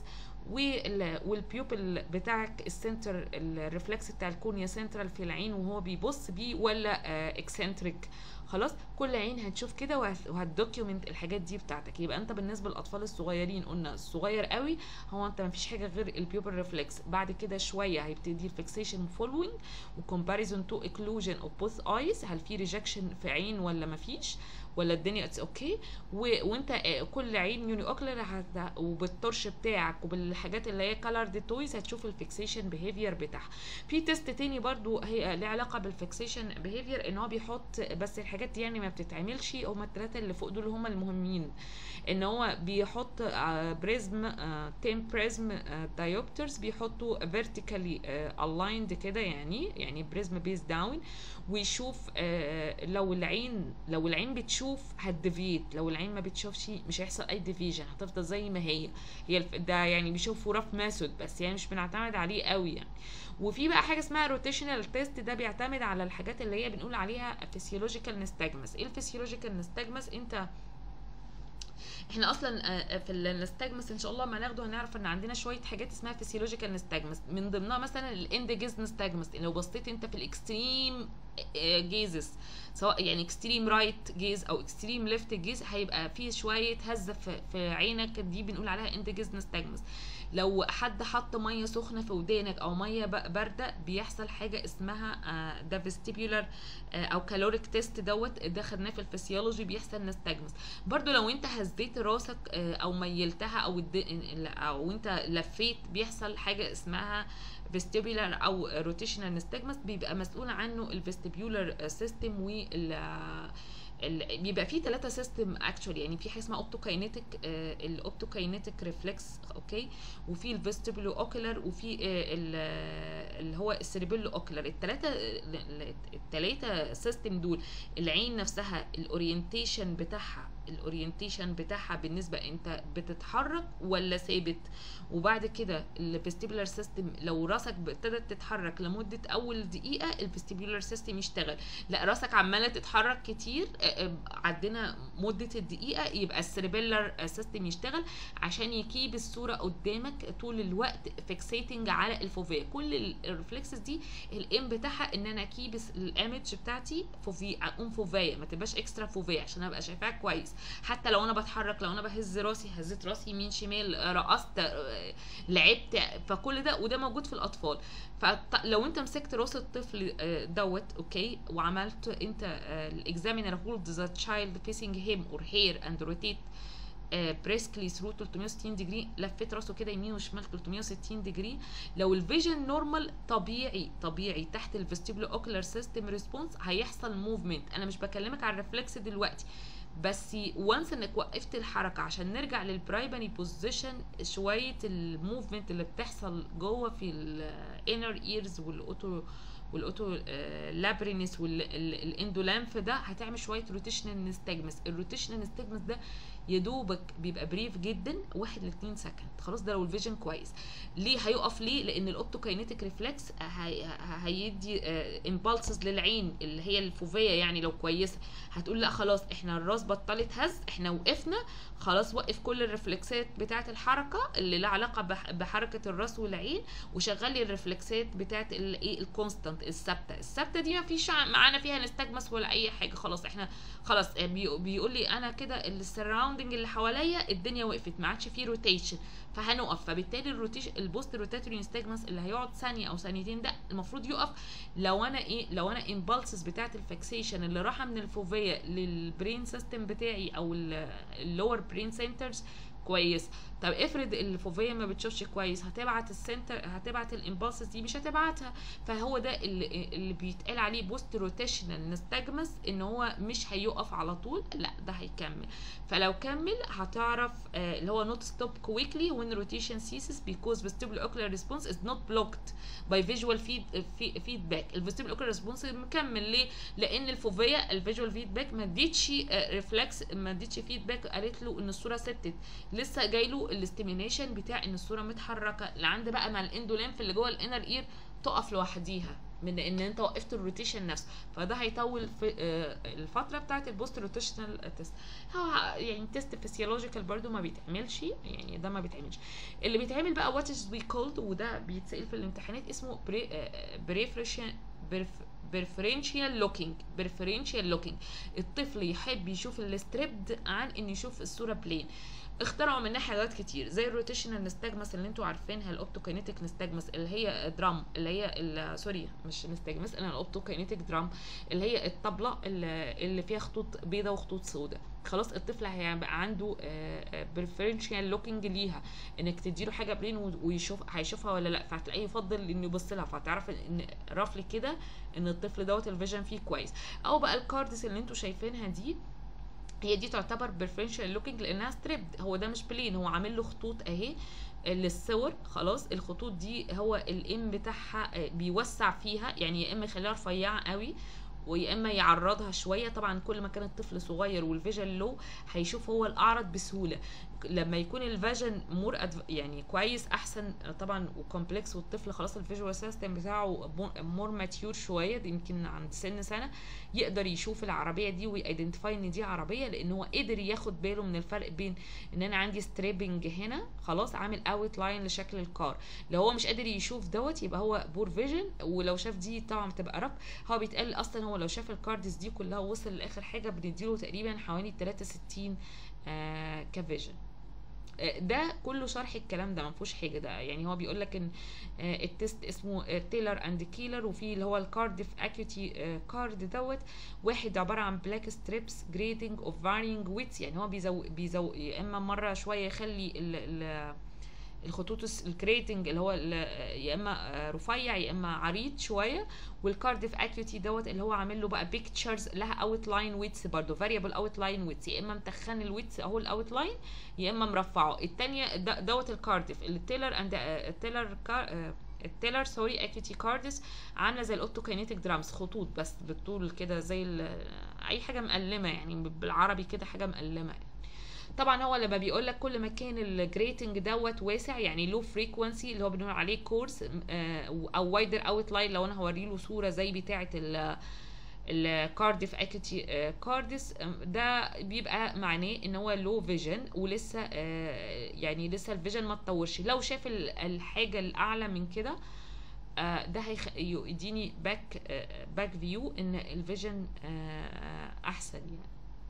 والبيوبل بتاعك السنتر الريفلكس بتاع الكونيا سنترال في العين وهو بيبص بيه ولا اكسنتريك خلاص كل عين هتشوف كده وهت- وهتدوكيومنت الحاجات دي بتاعتك يبقى انت بالنسبه للاطفال الصغيرين قلنا الصغير قوي هو انت مفيش حاجه غير البيوبل ريفلكس بعد كده شويه هيبتدي الفيكسيشن فولوينج وكومباريزون تو اكلوجن اوف بوث ايز هل في ريجكشن في عين ولا مفيش ولا الدنيا اتس اوكي وانت آه، كل عين يوني اوكلر هت- وبالطرش بتاعك وبالحاجات اللي هي كالرد تويز هتشوف الفيكسيشن بيهيفير بتاعها في تيست تاني برضو هي ليه علاقه بالفيكسيشن بيهيفير ان هو بيحط بس الحاجات دي يعني ما بتتعملش هما الثلاثه اللي فوق دول هما المهمين ان هو بيحط بريزم 10 بريزم دايوبترز بيحطوا فيرتيكالي الايند كده يعني يعني بريزم بيز داون ويشوف آه، لو العين لو العين بتشوف هتديفيت لو العين ما بتشوفش مش هيحصل اي ديفيجن هتفضل زي ما هي هي الف- ده يعني بيشوفوا رف ماسود بس يعني مش بنعتمد عليه قوي يعني وفي بقى حاجه اسمها روتيشنال تيست ده بيعتمد على الحاجات اللي هي بنقول عليها فيسيولوجيكال نستجمس ايه الفيسيولوجيكال نستجمس انت احنا اصلا آه، في النستجمس ان شاء الله ما ناخده هنعرف ان عندنا شويه حاجات اسمها فيسيولوجيكال نستجمس من ضمنها مثلا الاندجيز نستجمس لو بصيت انت في الاكستريم جيزز سواء يعني اكستريم رايت جيز او اكستريم ليفت جيز هيبقى في شويه هزه في, في عينك دي بنقول عليها اندجيز نستجمس لو حد حط ميه سخنه في ودانك او ميه ب- بارده بيحصل حاجه اسمها ده فيستيبيولار او كالوريك تيست دوت ده خدناه في الفسيولوجي بيحصل نستجمس برضو لو انت هزيت راسك آه، او ميلتها او الد- او انت لفيت بيحصل حاجه اسمها فيستيبولار او روتيشنال نستجمس بيبقى مسؤول عنه الفيستيبولار سيستم وال ال- بيبقى فيه ثلاثة سيستم اكشولي يعني في حاجه اسمها اوبتوكاينيتك الاوبتوكاينيتك ريفلكس اوكي وفي الفيستيبولو اوكولار وفي آه، ال- اللي هو السيريبيلو اوكولار الثلاثه الثلاثه سيستم دول العين نفسها الاورينتيشن بتاعها الاورينتيشن بتاعها بالنسبه انت بتتحرك ولا ثابت وبعد كده الفيستيبولار سيستم لو راسك ابتدت تتحرك لمده اول دقيقه الفيستيبولار سيستم يشتغل لا راسك عماله تتحرك كتير آه، آه، عدينا مده الدقيقه يبقى السيربيلر سيستم يشتغل عشان يكيب الصوره قدامك طول الوقت فيكسيتنج على الفوفيه كل الريفلكسز دي الام بتاعها ان انا اكيب الايمج بتاعتي فوفي اقوم فوفيه ما تبقاش اكسترا فوفيه عشان ابقى شايفاها كويس حتى لو انا بتحرك لو انا بهز راسي هزيت راسي يمين شمال رقصت آه، لعبت فكل ده وده موجود في الاطفال فلو انت مسكت راس الطفل آه، دوت اوكي وعملت انت الاكزامينر هولد ذا تشايلد فيسنج هيم اور هير اند روتيت بريسكلي ثرو 360 ديجري لفيت راسه كده يمين وشمال 360 ديجري لو الفيجن نورمال طبيعي طبيعي تحت الفيستيبولو اوكولار سيستم ريسبونس هيحصل موفمنت انا مش بكلمك على الريفلكس دلوقتي بس وانس انك وقفت الحركه عشان نرجع للبرايمري بوزيشن شويه الموفمنت اللي بتحصل جوه في الانر ايرز والاوتو والاوتو لابرينس والاندولامف ده هتعمل شويه روتيشنال نستجمس الروتيشنال نستجمس ده يا دوبك بيبقى بريف جدا واحد ل 2 سكند خلاص ده لو الفيجن كويس ليه هيقف ليه لان الاوبتوكاينيتك ريفلكس هيدي امبالسز للعين اللي هي الفوفيه يعني لو كويسه هتقول لا خلاص احنا الراس بطلت هز احنا وقفنا خلاص وقف كل الرفلكسات بتاعه الحركه اللي لها علاقه بح- بحركه الراس والعين وشغل لي الرفلكسات بتاعه الايه الكونستانت الثابته الثابته دي ما فيش معانا فيها نستجمس ولا اي حاجه خلاص احنا خلاص بي- بيقول لي انا كده السراوندنج اللي حواليا الدنيا وقفت ما عادش فيه روتيشن فهنقف فبالتالي الروتيشن البوست روتاتوري نستجمس اللي هيقعد ثانيه او ثانيتين ده المفروض يقف لو انا ايه لو انا امبالسز بتاعه الفكسيشن اللي رايحه من الفوفيه للبرين سيستم بتاعي او اللور برين سنترز كويس طب افرض الفوفيه ما بتشوفش كويس هتبعت السنتر هتبعت الامبالسز دي مش هتبعتها فهو ده اللي, اللي بيتقال عليه بوست روتيشنال نستجمس ان هو مش هيقف على طول لا ده هيكمل فلو كمل هتعرف آه اللي هو not stop quickly when rotation ceases because vestibular ocular response is not blocked by visual feed, feedback الفيستيبل اوكولار ريسبونس مكمل ليه لان الفوفيه الفيجوال فيدباك ما اديتش ريفلكس ما اديتش فيدباك قالت له ان الصوره ثبتت لسه جاي له الاستيمينيشن بتاع ان الصوره متحركه لعند بقى مع الاندوليمف اللي جوه الانر اير تقف لوحديها من ان انت وقفت الروتيشن نفسه فده هيطول في آه، الفتره بتاعت البوست روتيشنال تيست هو يعني تيست فيسيولوجيكال برضو ما بيتعملش يعني ده ما بيتعملش اللي بيتعمل بقى وات از وي كولد وده بيتسال في الامتحانات اسمه بريفريشن بريفرنشال لوكينج بريفرنشال لوكينج الطفل يحب يشوف الستريبد عن ان يشوف الصوره بلين اخترعوا منها حاجات كتير زي الروتيشنال نستجمس اللي انتوا عارفينها الاوبتوكينيتك نستجمس اللي هي درام اللي هي ال- سوري مش نستجمس انا الاوبتوكينيتك درام اللي هي الطبله اللي اللي فيها خطوط بيضاء وخطوط سوداء خلاص الطفل هيبقى عنده بريفرنشال لوكينج ليها انك تديله حاجه بلين و- ويشوف هيشوفها ولا لا فهتلاقيه يفضل انه يبص لها فهتعرف ان رفلي كده ان الطفل دوت الفيجن فيه كويس او بقى الكاردز اللي انتوا شايفينها دي هي دي تعتبر بريفرنشال لوكينج لانها ستريبد هو ده مش بلين هو عامل له خطوط اهي للصور خلاص الخطوط دي هو الام بتاعها آه، بيوسع فيها يعني يا اما يخليها رفيعه قوي ويا اما يعرضها شويه طبعا كل ما كان الطفل صغير والفيجن لو هيشوف هو الاعرض بسهوله لما يكون الفيجن مور يعني كويس احسن طبعا وكومبلكس والطفل خلاص الفيجوال سيستم بتاعه مور ماتيور شويه دي يمكن عند سن سنه يقدر يشوف العربيه دي ويدنتيفاي ان دي عربيه لان هو قدر ياخد باله من الفرق بين ان انا عندي ستريبنج هنا خلاص عامل اوت لاين لشكل الكار لو هو مش قادر يشوف دوت يبقى هو بور فيجن ولو شاف دي طبعا بتبقى رب هو بيتقال اصلا هو لو شاف الكاردز دي كلها وصل لاخر حاجه بنديله تقريبا حوالي 63 آه كفيجن آه، ده كله شرح الكلام ده ما فيهوش حاجه ده يعني هو بيقول لك ان آه، التست اسمه تيلر اند كيلر وفي اللي هو الكارديف اكيوتي كارد دوت واحد عباره عن بلاك ستريبس جريدنج اوف فارينج ويتس يعني هو بيزو بيزو يا اما مره شويه يخلي ال ال الخطوط الكريتنج اللي هو ال- يا اما آه، رفيع يا اما عريض شويه والكارديف اكيوتي دوت اللي هو عامل له بقى بيكتشرز لها اوت لاين ويتس برضه فاريبل اوت لاين ويتس يا اما متخن الويتس اهو الاوت لاين يا اما مرفعه التانية د- دوت الكارديف التيلر اند التيلر التيلر سوري اكيوتي كاردس عامله زي الاوتوكينيتيك درامز خطوط بس بالطول كده زي ال- اي حاجه مقلمه يعني بالعربي كده حاجه مقلمه يعني. طبعا هو لما بيقول لك كل ما كان الجريتنج دوت واسع يعني لو فريكونسي اللي هو بنقول عليه كورس او وايدر اوت لاين لو انا هوري له صوره زي بتاعه ال الكارديف اكيتي كاردس ده بيبقى معناه ان هو لو فيجن ولسه آه، يعني لسه الفيجن ما اتطورش لو شاف ال- الحاجه الاعلى من كده آه، ده هيخ- يديني باك باك فيو ان الفيجن آه، احسن يعني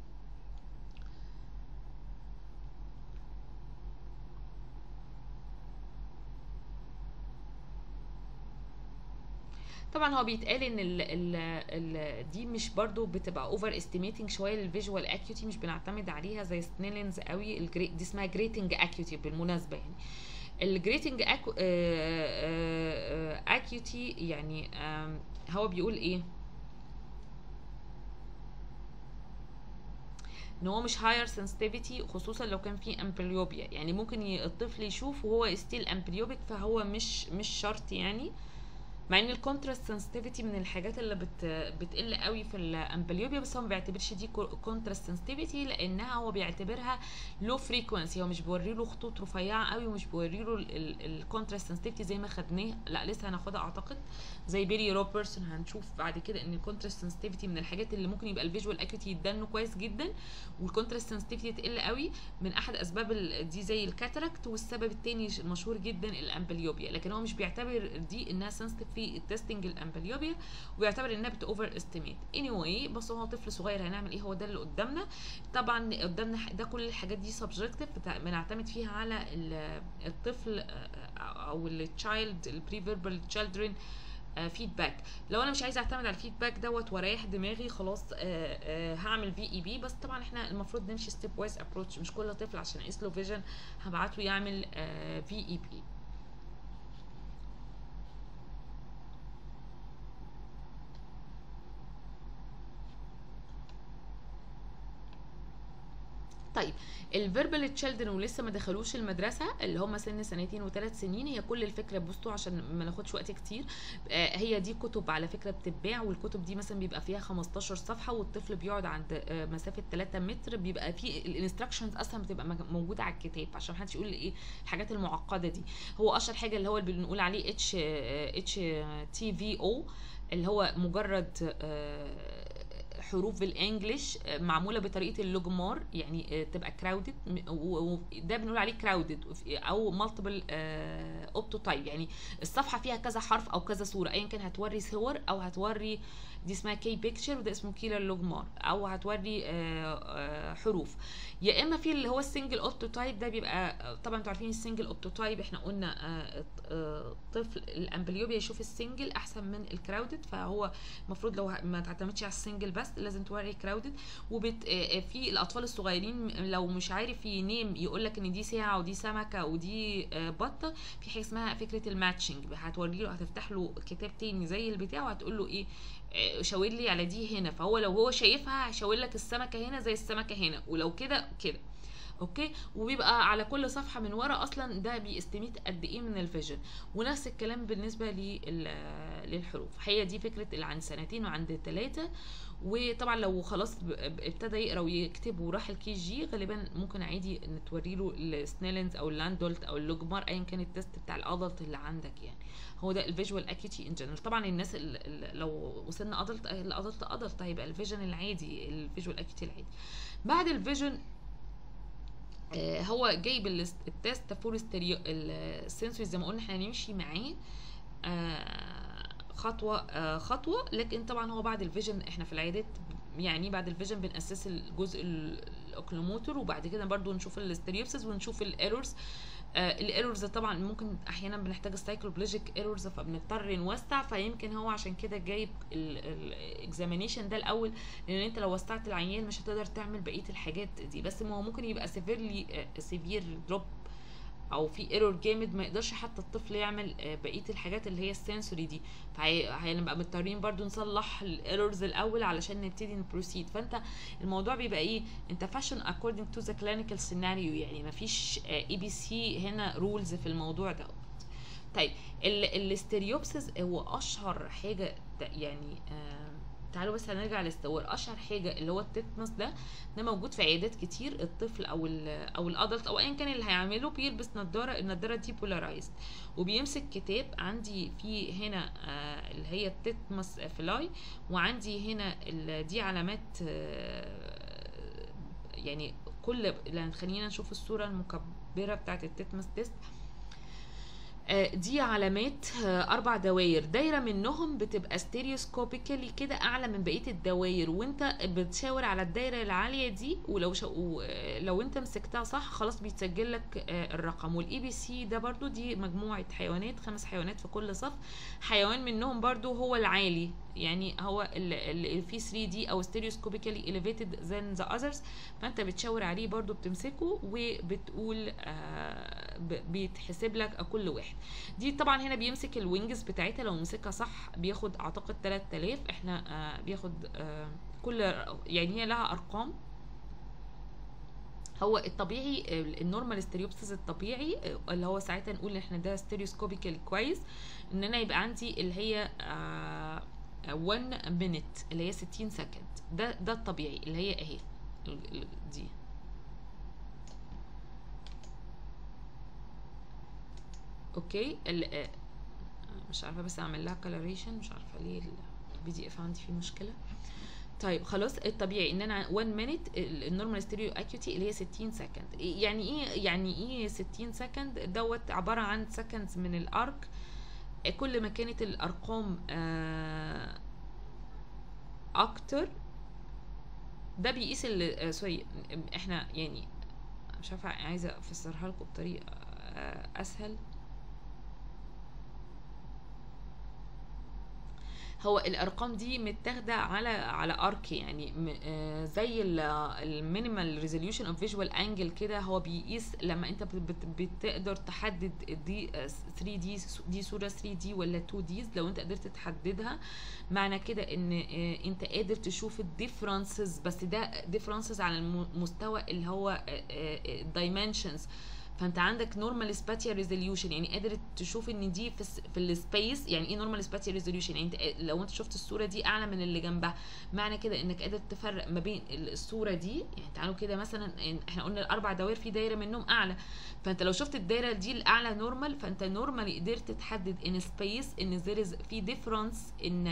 طبعا هو بيتقال ان ال ال ال دي مش برضو بتبقى اوفر استيميتنج شويه للفيجوال اكيوتي مش بنعتمد عليها زي سنيلنز قوي الجري دي اسمها جريتنج اكيوتي بالمناسبه يعني الجريتنج اكيوتي يعني آم، هو بيقول ايه ان هو مش هاير سنسيتيفيتي خصوصا لو كان في امبليوبيا يعني ممكن ي- الطفل يشوف وهو ستيل امبليوبيك فهو مش مش شرط يعني مع ان الكونتراست سنسيتيفيتي من الحاجات اللي بت بتقل قوي في الامبليوبيا بس هو ما بيعتبرش دي كونتراست سنسيتيفيتي لانها هو بيعتبرها لو فريكونسي هو مش بيوري له خطوط رفيعه قوي ومش بيوري له الكونتراست سنسيتيفيتي زي ما خدناه لا لسه هناخدها اعتقد زي بيري روبرتسون هنشوف بعد كده ان الكونتراست سنسيتيفيتي من الحاجات اللي ممكن يبقى الفيجوال اكيوتي يدنه كويس جدا والكونتراست سنسيتيفيتي تقل قوي من احد اسباب ال- دي زي الكاتاراكت والسبب التاني المشهور جدا الامبليوبيا لكن هو مش بيعتبر دي انها سنسيتيف في التستنج الامبليوبيا وبيعتبر انها بت اوفر استيميت اني anyway بس هو طفل صغير هنعمل ايه هو ده اللي قدامنا طبعا قدامنا ح- ده كل الحاجات دي سبجكتيف بنعتمد فيها على ال- الطفل آه، او التشايلد البري فيربال تشيلدرن فيدباك لو انا مش عايزه اعتمد على الفيدباك دوت واريح دماغي خلاص آه، آه، هعمل في اي بي بس طبعا احنا المفروض نمشي ستيب وايز ابروتش مش كل طفل عشان اقيس له فيجن هبعته يعمل في اي بي طيب الفيربال تشيلدرن ولسه ما دخلوش المدرسه اللي هم سن سنتين وثلاث سنين هي كل الفكره بصوا عشان ما ناخدش وقت كتير آه، هي دي كتب على فكره بتتباع والكتب دي مثلا بيبقى فيها 15 صفحه والطفل بيقعد عند آه، مسافه 3 متر بيبقى في الانستراكشنز اصلا بتبقى مج- موجوده على الكتاب عشان محدش يقول ايه الحاجات المعقده دي هو اشهر حاجه اللي هو اللي بنقول عليه اتش اتش تي في او اللي هو مجرد آه، حروف بالانجلش آه، معموله بطريقه اللوجمار يعني آه، تبقى كراودد ده بنقول عليه كراودد او مالتيبل اوبتو تايب يعني الصفحه فيها كذا حرف او كذا صوره ايا كان هتوري صور او هتوري دي اسمها كي بيكتشر وده اسمه كيلر لوجمار او هتوري آه، آه، حروف يا اما في اللي هو السنجل اوبتو تايب ده بيبقى طبعا انتوا عارفين السنجل اوبتو تايب احنا قلنا آه، آه، طفل الامبليوبيا يشوف السنجل احسن من الكراودد فهو المفروض لو ه- ما تعتمدش على السنجل بس لازم توري كراودد وبت آه، في الاطفال الصغيرين لو مش عارف ينام يقول لك ان دي ساعه ودي سمكه ودي آه، بطه في حاجه اسمها فكره الماتشنج هتوري له هتفتح له كتاب تاني زي البتاع وهتقول له ايه آه، شاور لي على دي هنا فهو لو هو شايفها هيشاور لك السمكه هنا زي السمكه هنا ولو كده كده اوكي وبيبقى على كل صفحه من ورا اصلا ده بيستميت قد ايه من الفيجن ونفس الكلام بالنسبه لل- للحروف هي دي فكره اللي عند سنتين وعند ثلاثه وطبعا لو خلاص ب- ب- ابتدى يقرا ويكتب وراح الكي جي غالبا ممكن عادي نتوري له السنيلنز او اللاندولت او اللوجمار ايا كان التست بتاع الادلت اللي عندك يعني هو ده الفيجوال اكيوتي ان جنرال طبعا الناس اللي لو وصلنا ادلت الادلت ادلت هيبقى الفيجن العادي الفيجوال اكيوتي العادي بعد الفيجن آه، هو جايب الاس- التست فور ستيريو السنسوري زي ما قلنا احنا هنمشي معاه آه، خطوه آه، خطوه لكن طبعا هو بعد الفيجن احنا في العيادات يعني بعد الفيجن بنأسس الجزء ال- الاوكلوموتور وبعد كده برضو نشوف الاستريوبسس ونشوف الايرورز الايرورز طبعا ممكن احيانا بنحتاج السايكلوبلوجيك ايرورز فبنضطر نوسع فيمكن هو عشان كده جايب الاكزامينيشن ده الاول لان انت لو وسعت العيان مش هتقدر تعمل بقيه الحاجات دي بس ما هو ممكن يبقى سيفيرلي سيفير دروب او في ايرور جامد ما يقدرش حتى الطفل يعمل آه، بقيه الحاجات اللي هي السنسوري دي فهنبقى مضطرين برضو نصلح الايرورز الاول علشان نبتدي نبروسيد فانت الموضوع بيبقى ايه انت فاشن according to the clinical scenario يعني مفيش اي بي سي هنا رولز في الموضوع ده طيب ال- الاستريوبسس هو اشهر حاجه ت- يعني آه تعالوا بس هنرجع للصور اشهر حاجه اللي هو التتمس ده ده موجود في عيادات كتير الطفل او ال او الادلت او ايا كان اللي هيعمله بيلبس نضاره النضاره دي بولارايزد وبيمسك كتاب عندي في هنا آه اللي هي التتمس فلاي وعندي هنا ال- دي علامات آه يعني كل لان خلينا نشوف الصوره المكبره بتاعت التتمس تيست آه، دي علامات آه، اربع دواير دايره منهم بتبقى ستيريوسكوبيكالي كده اعلى من بقيه الدواير وانت بتشاور على الدايره العاليه دي ولو شا... و- آه، لو انت مسكتها صح خلاص بيتسجل لك آه، الرقم والاي بي سي ده برضو دي مجموعه حيوانات خمس حيوانات في كل صف حيوان منهم برضو هو العالي يعني هو اللي في 3 دي او stereoscopically elevated than the others فانت بتشاور عليه برضو بتمسكه وبتقول آه، ب- بيتحسب لك كل واحد دي طبعا هنا بيمسك الوينجز بتاعتها لو مسكها صح بياخد اعتقد 3000 احنا آه، بياخد آه، كل يعني هي لها ارقام هو الطبيعي ال- النورمال ستيريوبسيس الطبيعي آه، اللي هو ساعتها نقول ان احنا ده ستيريوسكوبيكال كويس ان انا يبقى عندي اللي هي 1 مينيت اللي هي 60 سكند ده ده الطبيعي اللي هي اهي ال- ال- دي اوكي ال- آه، مش عارفه بس اعمل لها كالوريشن مش عارفه ليه البي دي اف عندي فيه مشكله طيب خلاص الطبيعي ان انا 1 مينيت النورمال ستيريو اكيوتي اللي هي 60 سكند يعني ايه يعني ايه 60 سكند دوت عباره عن سكندز من الارك كل ما كانت الارقام آه، اكتر ده بيقيس ال آه، سوري احنا يعني مش عارفه عايزه افسرها لكم بطريقه آه، اسهل هو الارقام دي متاخده على على ارك يعني م- آه، زي المينيمال ريزوليوشن اوف فيجوال انجل كده هو بيقيس لما انت بت- بت- بتقدر تحدد دي آه، 3 دي دي صوره 3 دي ولا 2 ديز لو انت قدرت تحددها معنى كده ان آه، انت قادر تشوف الديفرنسز بس ده ديفرنسز على المستوى اللي هو الدايمنشنز فانت عندك نورمال سباتيال ريزوليوشن يعني قادر تشوف ان دي في الس- في السبيس يعني ايه نورمال سباتيال ريزوليوشن يعني انت لو انت شفت الصوره دي اعلى من اللي جنبها معنى كده انك قادر تفرق ما بين الصوره دي يعني تعالوا كده مثلا إن- احنا قلنا الاربع دوائر في دايره منهم اعلى فانت لو شفت الدايره دي الاعلى نورمال فانت نورمالي قدرت تحدد ان سبيس ان there is في ديفرنس ان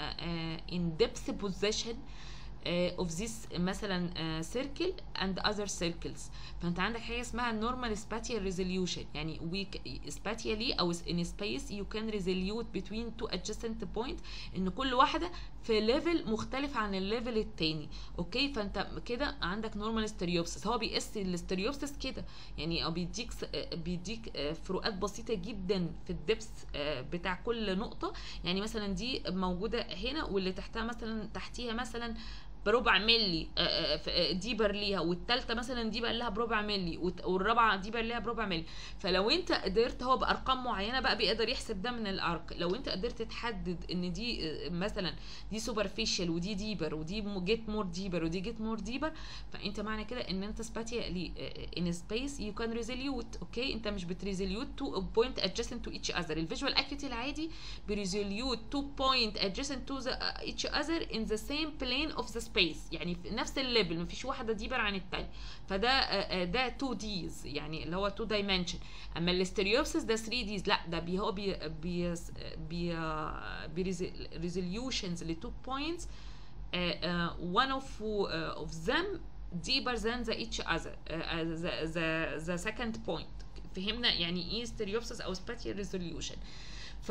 ان depth position اوف ذيس مثلا سيركل اند اذر سيركلز فانت عندك حاجه اسمها نورمال سباتيال ريزوليوشن يعني وي سباتيالي او ان سبيس يو كان ريزوليوت بتوين تو ادجستنت بوينت ان كل واحده في ليفل مختلف عن الليفل التاني اوكي فانت كده عندك نورمال ستيريوبسس هو بيقيس الستيريوبسس كده يعني او بيديك س- آه، بيديك آه، فروقات بسيطه جدا في الدبس بتاع كل نقطه يعني مثلا دي موجوده هنا واللي تحتها مثلا تحتيها مثلا بربع ملي آه، آه، ف- آه، ديبر ليها والتالتة مثلا ديبر لها بربع ملي والت- والرابعة ديبر ليها بربع ملي فلو انت قدرت هو بارقام معينة بقى بيقدر يحسب ده من الارك لو انت قدرت تحدد ان دي آه، مثلا دي سوبرفيشال ودي ديبر ودي جيت مور ديبر ودي جيت مور ديبر فانت معنى كده ان انت سباتيالي ان سبيس يو كان ريزوليوت اوكي انت مش بتريزوليوت تو بوينت ادجستنت تو ايتش اذر الفيجوال اكيوتي العادي بريزوليوت تو بوينت ادجستنت تو ايتش اذر ان ذا سيم بلين اوف ذا سبيس يعني في نفس الليفل مفيش واحده ديبر عن التانية فده آه، آه، ده 2 ديز يعني اللي هو 2 دايمنشن اما الاستريوبسيس ده 3 ديز لا ده بي هو بي بي بي ريزوليوشنز ل 2 بوينتس one of uh, of them deeper than the each other uh, the, the, the second point فهمنا يعني ايه ستيريوبسيس او spatial resolution ف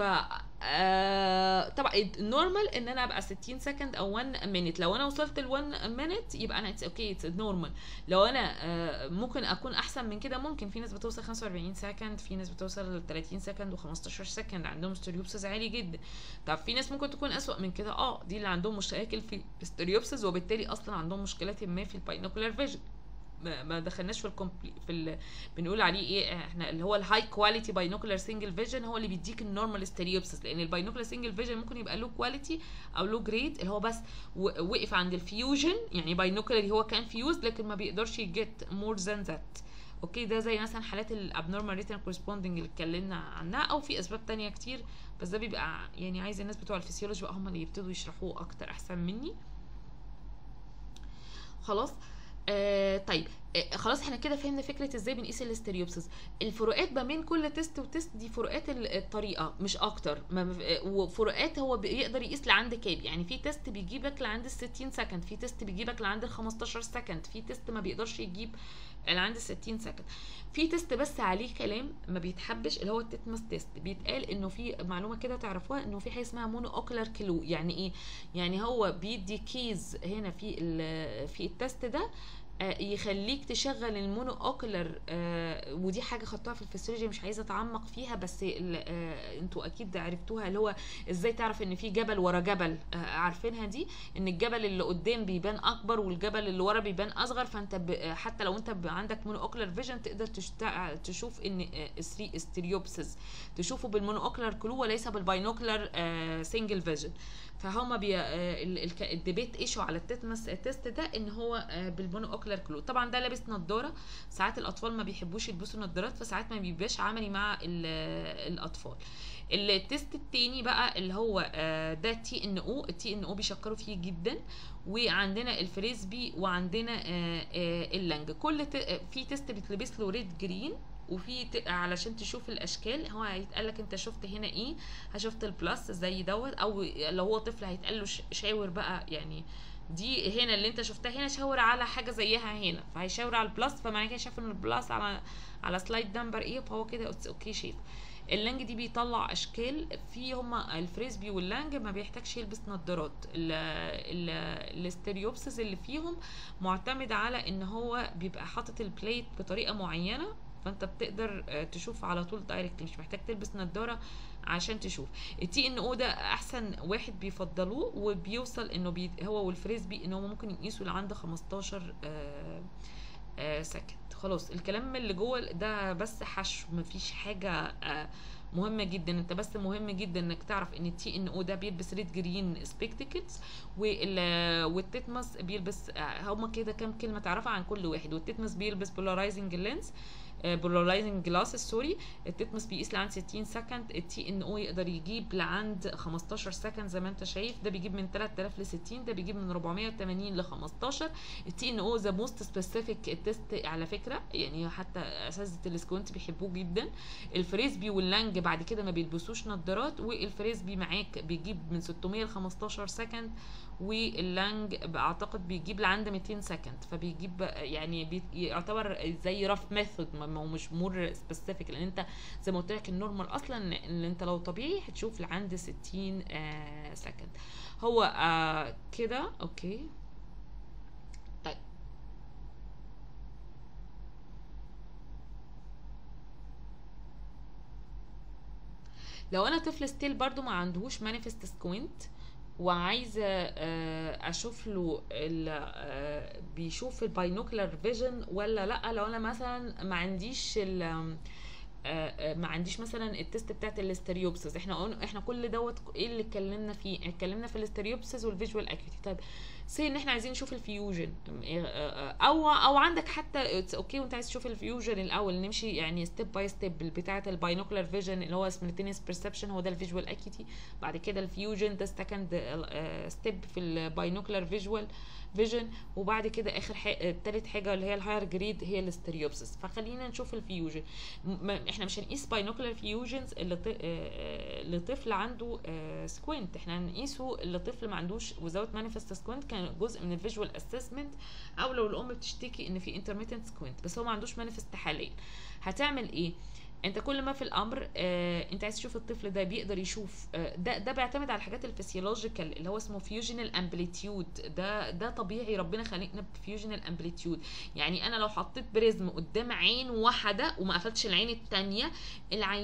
آه، طبعا النورمال ان انا ابقى 60 سكند او 1 مينيت لو انا وصلت ل 1 مينيت يبقى انا اتس اوكي اتس نورمال لو انا آه، ممكن اكون احسن من كده ممكن في ناس بتوصل 45 سكند في ناس بتوصل ل 30 سكند و15 سكند عندهم ستيريوبسيس عالي جدا طب في ناس ممكن تكون اسوأ من كده اه دي اللي عندهم مشاكل في الستيريوبسيس وبالتالي اصلا عندهم مشكلات ما في الباينوكولار فيجن ما ما دخلناش في الكومبلي في ال... بنقول عليه ايه احنا اللي هو الهاي كواليتي باينوكولار سنجل فيجن هو اللي بيديك النورمال ستيريوبسيس لان الباينوكولار سنجل فيجن ممكن يبقى له كواليتي او له جريد اللي هو بس و- وقف عند الفيوجن يعني باينوكولار هو كان فيوز لكن ما بيقدرش يجيت مور ذان ذات اوكي ده زي مثلا حالات الابنورمال ريتن كورسبوندنج اللي اتكلمنا عنها او في اسباب تانية كتير بس ده بيبقى يعني عايز الناس بتوع الفسيولوجي بقى هم اللي يبتدوا يشرحوه اكتر احسن مني خلاص آه طيب آه خلاص احنا كده فهمنا فكره ازاي بنقيس الاستريوبسس الفروقات ما بين كل تيست وتيست دي فروقات ال- الطريقه مش اكتر ما آه، وفروقات هو بيقدر يقيس لعند كام يعني في تيست بيجيبك لعند ال 60 سكند في تيست بيجيبك لعند ال 15 سكند في تيست ما بيقدرش يجيب لعند ال 60 سكند في تيست بس عليه كلام ما بيتحبش اللي هو التتمس تيست بيتقال انه في معلومه كده تعرفوها انه في حاجه اسمها مونو اوكلر كلو يعني ايه يعني هو بيدي كيز هنا في ال- في التيست ده آه، يخليك تشغل المونو اوكلر آه ودي حاجه خدتها في الفسيولوجي مش عايزه اتعمق فيها بس ال- آه انتوا اكيد عرفتوها اللي هو ازاي تعرف ان في جبل ورا جبل آه عارفينها دي ان الجبل اللي قدام بيبان اكبر والجبل اللي ورا بيبان اصغر فانت ب... آه، حتى لو انت ب... عندك مونو اوكلر فيجن تقدر تشتع... تشوف ان الثري استريوبسز تشوفه بالمونو اوكلر كلو وليس بالباينوكلر سنجل فيجن فهم بي آه، ال- الك- الديبيت ايشو على التتمس تيست ده ان هو آه، بالمونو اوكلر كلو طبعا ده لابس نظاره ساعات الاطفال ما بيحبوش يلبسوا نظارات فساعات ما بيبقاش عملي مع ال- الاطفال التيست التاني بقى اللي هو آه، ده تي ان او التي ان او بيشكروا فيه جدا وعندنا الفريسبي وعندنا آه، آه، اللانج كل ت- آه، في تيست بيتلبس له ريد جرين وفي ت- علشان تشوف الاشكال هو هيتقال لك انت شفت هنا ايه شفت البلس زي دوت او لو هو طفل هيتقال له ش- شاور بقى يعني دي هنا اللي انت شفتها هنا شاور على حاجه زيها هنا فهيشاور على البلس فمعنى كده شاف ان البلس على على سلايد نمبر ايه فهو كده اتس اوكي شايف اللانج دي بيطلع اشكال في هما الفريسبي واللانج ما بيحتاجش يلبس نظارات ال- ال- الاستريوبسس اللي فيهم معتمد على ان هو بيبقى حاطط البليت بطريقه معينه فانت بتقدر آه، تشوف على طول دايركت مش محتاج تلبس نظاره عشان تشوف التي ان او ده احسن واحد بيفضلوه وبيوصل انه بي هو والفريسبي ان هم ممكن يقيسوا لعند 15 آه آه سكند خلاص الكلام اللي جوه ده بس حشو مفيش حاجه آه مهمة جدا انت بس مهم جدا انك تعرف ان التي ان او ده بيلبس ريد جرين سبيكتكلز والتتمس بيلبس آه، هما كده كام كلمة تعرفها عن كل واحد والتتمس بيلبس بولارايزنج لينز بولارايزنج جلاسز سوري التتمس بيقيس لعند 60 سكند التي ان او يقدر يجيب لعند 15 سكند زي ما انت شايف ده بيجيب من 3000 ل 60 ده بيجيب من 480 ل 15 التي ان او ذا موست سبيسيفيك تيست على فكره يعني حتى اساتذه السكوينت بيحبوه جدا الفريسبي واللانج بعد كده ما بيلبسوش نظارات والفريسبي معاك بيجيب من 600 ل 15 سكند واللانج اعتقد بيجيب لعند 200 سكند فبيجيب يعني بي يعتبر زي رف ميثود ما هو مش مور سبيسيفيك لان انت زي ما قلت لك النورمال اصلا ان إن انت لو طبيعي هتشوف لعند 60 آه سكند هو آه كده اوكي طيب لو انا طفل ستيل برضو ما عندهوش مانيفست سكوينت وعايزه آه، اشوف له ال- آه، بيشوف الباينوكلر فيجن ولا لا لو انا مثلا ما عنديش ال آه، آه، ما عنديش مثلا التست بتاعت الاستريوبسس احنا قلنا احنا كل دوت ايه اللي اتكلمنا فيه اتكلمنا في الاستريوبسس والفيجوال اكيوتي طيب سي ان احنا عايزين نشوف الفيوجن او او عندك حتى اتس اوكي وانت عايز تشوف الفيوجن الاول نمشي يعني ستيب باي ستيب بتاعه الباينوكلر فيجن اللي هو سمرتينيس بيرسبشن هو ده الفيجوال اكيوتي بعد كده الفيوجن ده سكند ستيب في الباينوكلر فيجوال فيجن وبعد كده اخر حاجه تالت حاجه اللي هي الهاير جريد هي الاستريوبسس فخلينا نشوف الفيوجن م- احنا مش هنقيس باينوكلر فيوجنز لطفل عنده سكوينت احنا هنقيسه لطفل ما عندوش وزاوت مانيفست سكوينت كان جزء من الفيجوال اسسمنت او لو الام بتشتكي ان في انترميتنت سكوينت بس هو ما عندوش مانيفست حاليا هتعمل ايه انت كل ما في الامر آه انت عايز تشوف الطفل ده بيقدر يشوف آه ده ده بيعتمد على الحاجات الفسيولوجيكال اللي هو اسمه فيوجنال امبليتيود ده ده طبيعي ربنا خلقنا بفيوجنال امبليتيود يعني انا لو حطيت بريزم قدام عين واحده وما قفلتش العين التانية العيان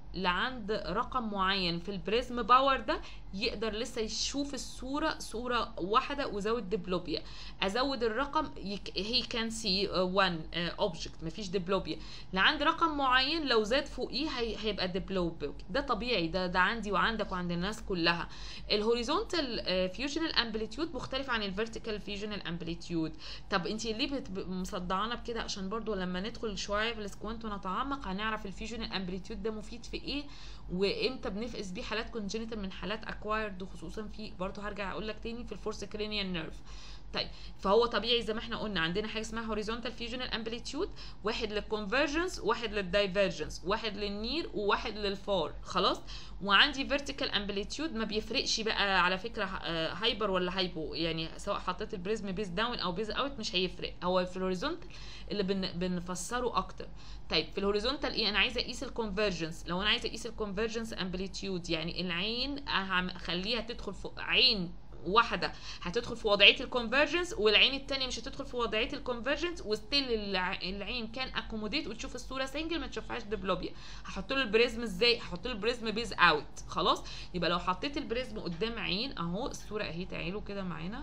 لعند رقم معين في البريزم باور ده يقدر لسه يشوف الصورة صورة واحدة وزود ديبلوبيا ازود الرقم هي كان سي 1 اوبجكت مفيش ديبلوبيا لعند رقم معين لو زاد فوقيه هي هيبقى ديبلوب ده طبيعي ده ده عندي وعندك وعند الناس كلها الهوريزونتال فيوجنال امبليتيود مختلف عن الفيرتيكال فيوجنال امبليتيود طب انت ليه بت- مصدعانا بكده عشان برضو لما ندخل شويه في السكوانت ونتعمق هنعرف الفيوجنال امبليتيود ده مفيد في ايه وامتى بنفقس بيه حالات كونجنتال من حالات اكوايرد وخصوصا في برضو هرجع اقول لك تاني في الفورس كرينيال نيرف طيب فهو طبيعي زي ما احنا قلنا عندنا حاجه اسمها هوريزونتال فيوجنال امبليتيود واحد للكونفرجنس واحد للدايفرجنس واحد للنير وواحد للفار خلاص وعندي فيرتيكال امبليتيود ما بيفرقش بقى على فكره آه، هايبر ولا هايبو يعني سواء حطيت البريزم بيز داون او بيز اوت مش هيفرق هو في الهوريزونتال اللي بن بنفسره اكتر طيب في الهوريزونتال ايه انا عايزه اقيس الكونفرجنس لو انا عايزه اقيس الكونفرجنس امبليتيود يعني العين هعم- اخليها تدخل فوق عين واحده هتدخل في وضعيه الكونفرجنس والعين التانية مش هتدخل في وضعيه الكونفرجنس وستيل الع- العين كان اكوموديت وتشوف الصوره سنجل ما تشوفهاش ديبلوبيا هحط له البريزم ازاي هحط له البريزم بيز اوت خلاص يبقى لو حطيت البريزم قدام عين اهو الصوره اهي تعالوا كده معانا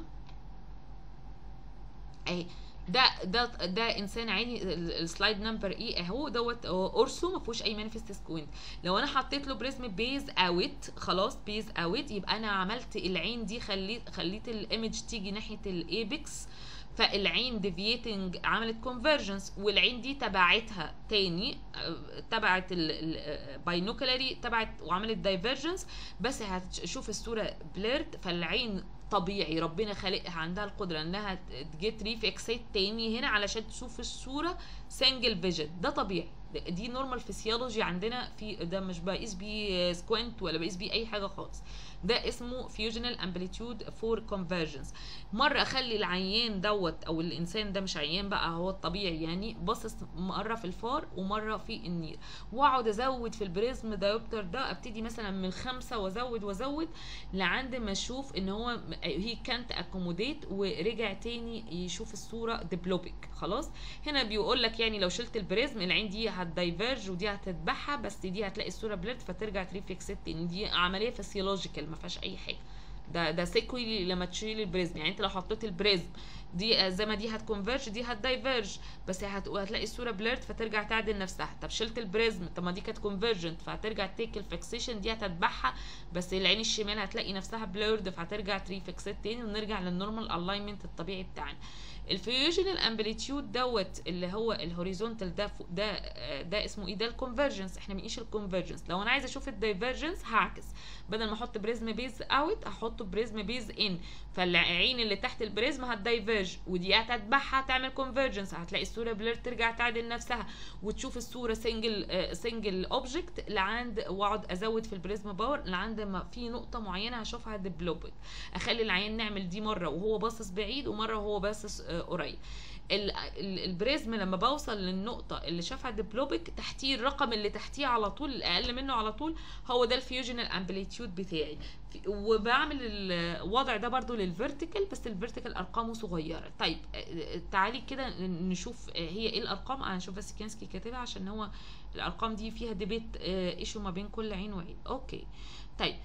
اهي ده ده ده انسان عادي ال- السلايد نمبر ايه اهو دوت اورسو ما فيهوش اي مانيفست سكوينت لو انا حطيت له بريزم بيز اوت خلاص بيز اوت يبقى انا عملت العين دي خليت خليت الايمج تيجي ناحيه الايبكس فالعين ديفييتنج عملت كونفرجنس والعين دي تبعتها تاني آه، تبعت الباينوكلاري تبعت وعملت دايفرجنس بس هتشوف الصوره بليرد فالعين طبيعي ربنا خالقها عندها القدره انها تجيت ريفكسات تاني هنا علشان تشوف الصوره سنجل فيجن ده طبيعي ده- دي نورمال فيسيولوجي عندنا في ده مش بقيس بيه سكوينت ولا بقيس بيه اي حاجه خالص ده اسمه فيوجنال امبليتيود فور كونفرجنس مره اخلي العيان دوت او الانسان ده مش عيان بقى هو الطبيعي يعني باصص مره في الفار ومره في النير واقعد ازود في البريزم دايوبتر ده ابتدي مثلا من خمسة وازود وازود لعند ما اشوف ان هو هي كانت اكوموديت ورجع تاني يشوف الصوره ديبلوبيك خلاص هنا بيقول لك يعني لو شلت البريزم العين دي هتدايفرج ودي هتتبعها بس دي هتلاقي الصوره بليرد فترجع تريفلكسات تاني دي عمليه فسيولوجيكال ما فيهاش اي حاجه ده ده سيكوي لما تشيل البريزم يعني انت لو حطيت البريزم دي زي ما دي هتكونفرج دي هتدايفرج بس هت... هتلاقي الصوره بليرد فترجع تعدل نفسها طب شلت البريزم طب ما دي كانت كونفرجنت فهترجع تيك الفيكسيشن دي هتتبعها بس العين الشمال هتلاقي نفسها بليرد فهترجع تريفكسات تاني ونرجع للنورمال الاينمنت الطبيعي بتاعنا الفيوجنال امبليتيود دوت اللي هو الهوريزونتال ده فوق ده آه، ده اسمه ايه ده الكونفرجنس احنا بنقيس الكونفرجنس لو انا عايزه اشوف الدايفرجنس هعكس بدل ما احط بريزم بيز اوت هحطه بريزم بيز ان فالعين اللي تحت البريزم هتدايفرج ودي هتتبعها تعمل كونفرجنس هتلاقي الصوره بلير ترجع تعدل نفسها وتشوف الصوره سنجل سنجل اوبجكت لعند واقعد ازود في البريزم باور لعند ما في نقطه معينه هشوفها ديبلوبد اخلي العين نعمل دي مره وهو باصص بعيد ومره وهو باصص آه، قريب ال- ال- البريزم لما بوصل للنقطة اللي شافها ديبلوبيك تحتيه الرقم اللي تحتيه على طول الأقل منه على طول هو ده الفيوجنال امبليتيود بتاعي في- وبعمل الوضع ده برضو للفيرتيكال بس الفيرتيكال أرقامه صغيرة طيب آه، تعالي كده نشوف آه، هي ايه الأرقام أنا هشوف بس كينسكي كاتبها عشان هو الأرقام دي فيها ديبيت ايشو ما بين كل عين وعين أوكي طيب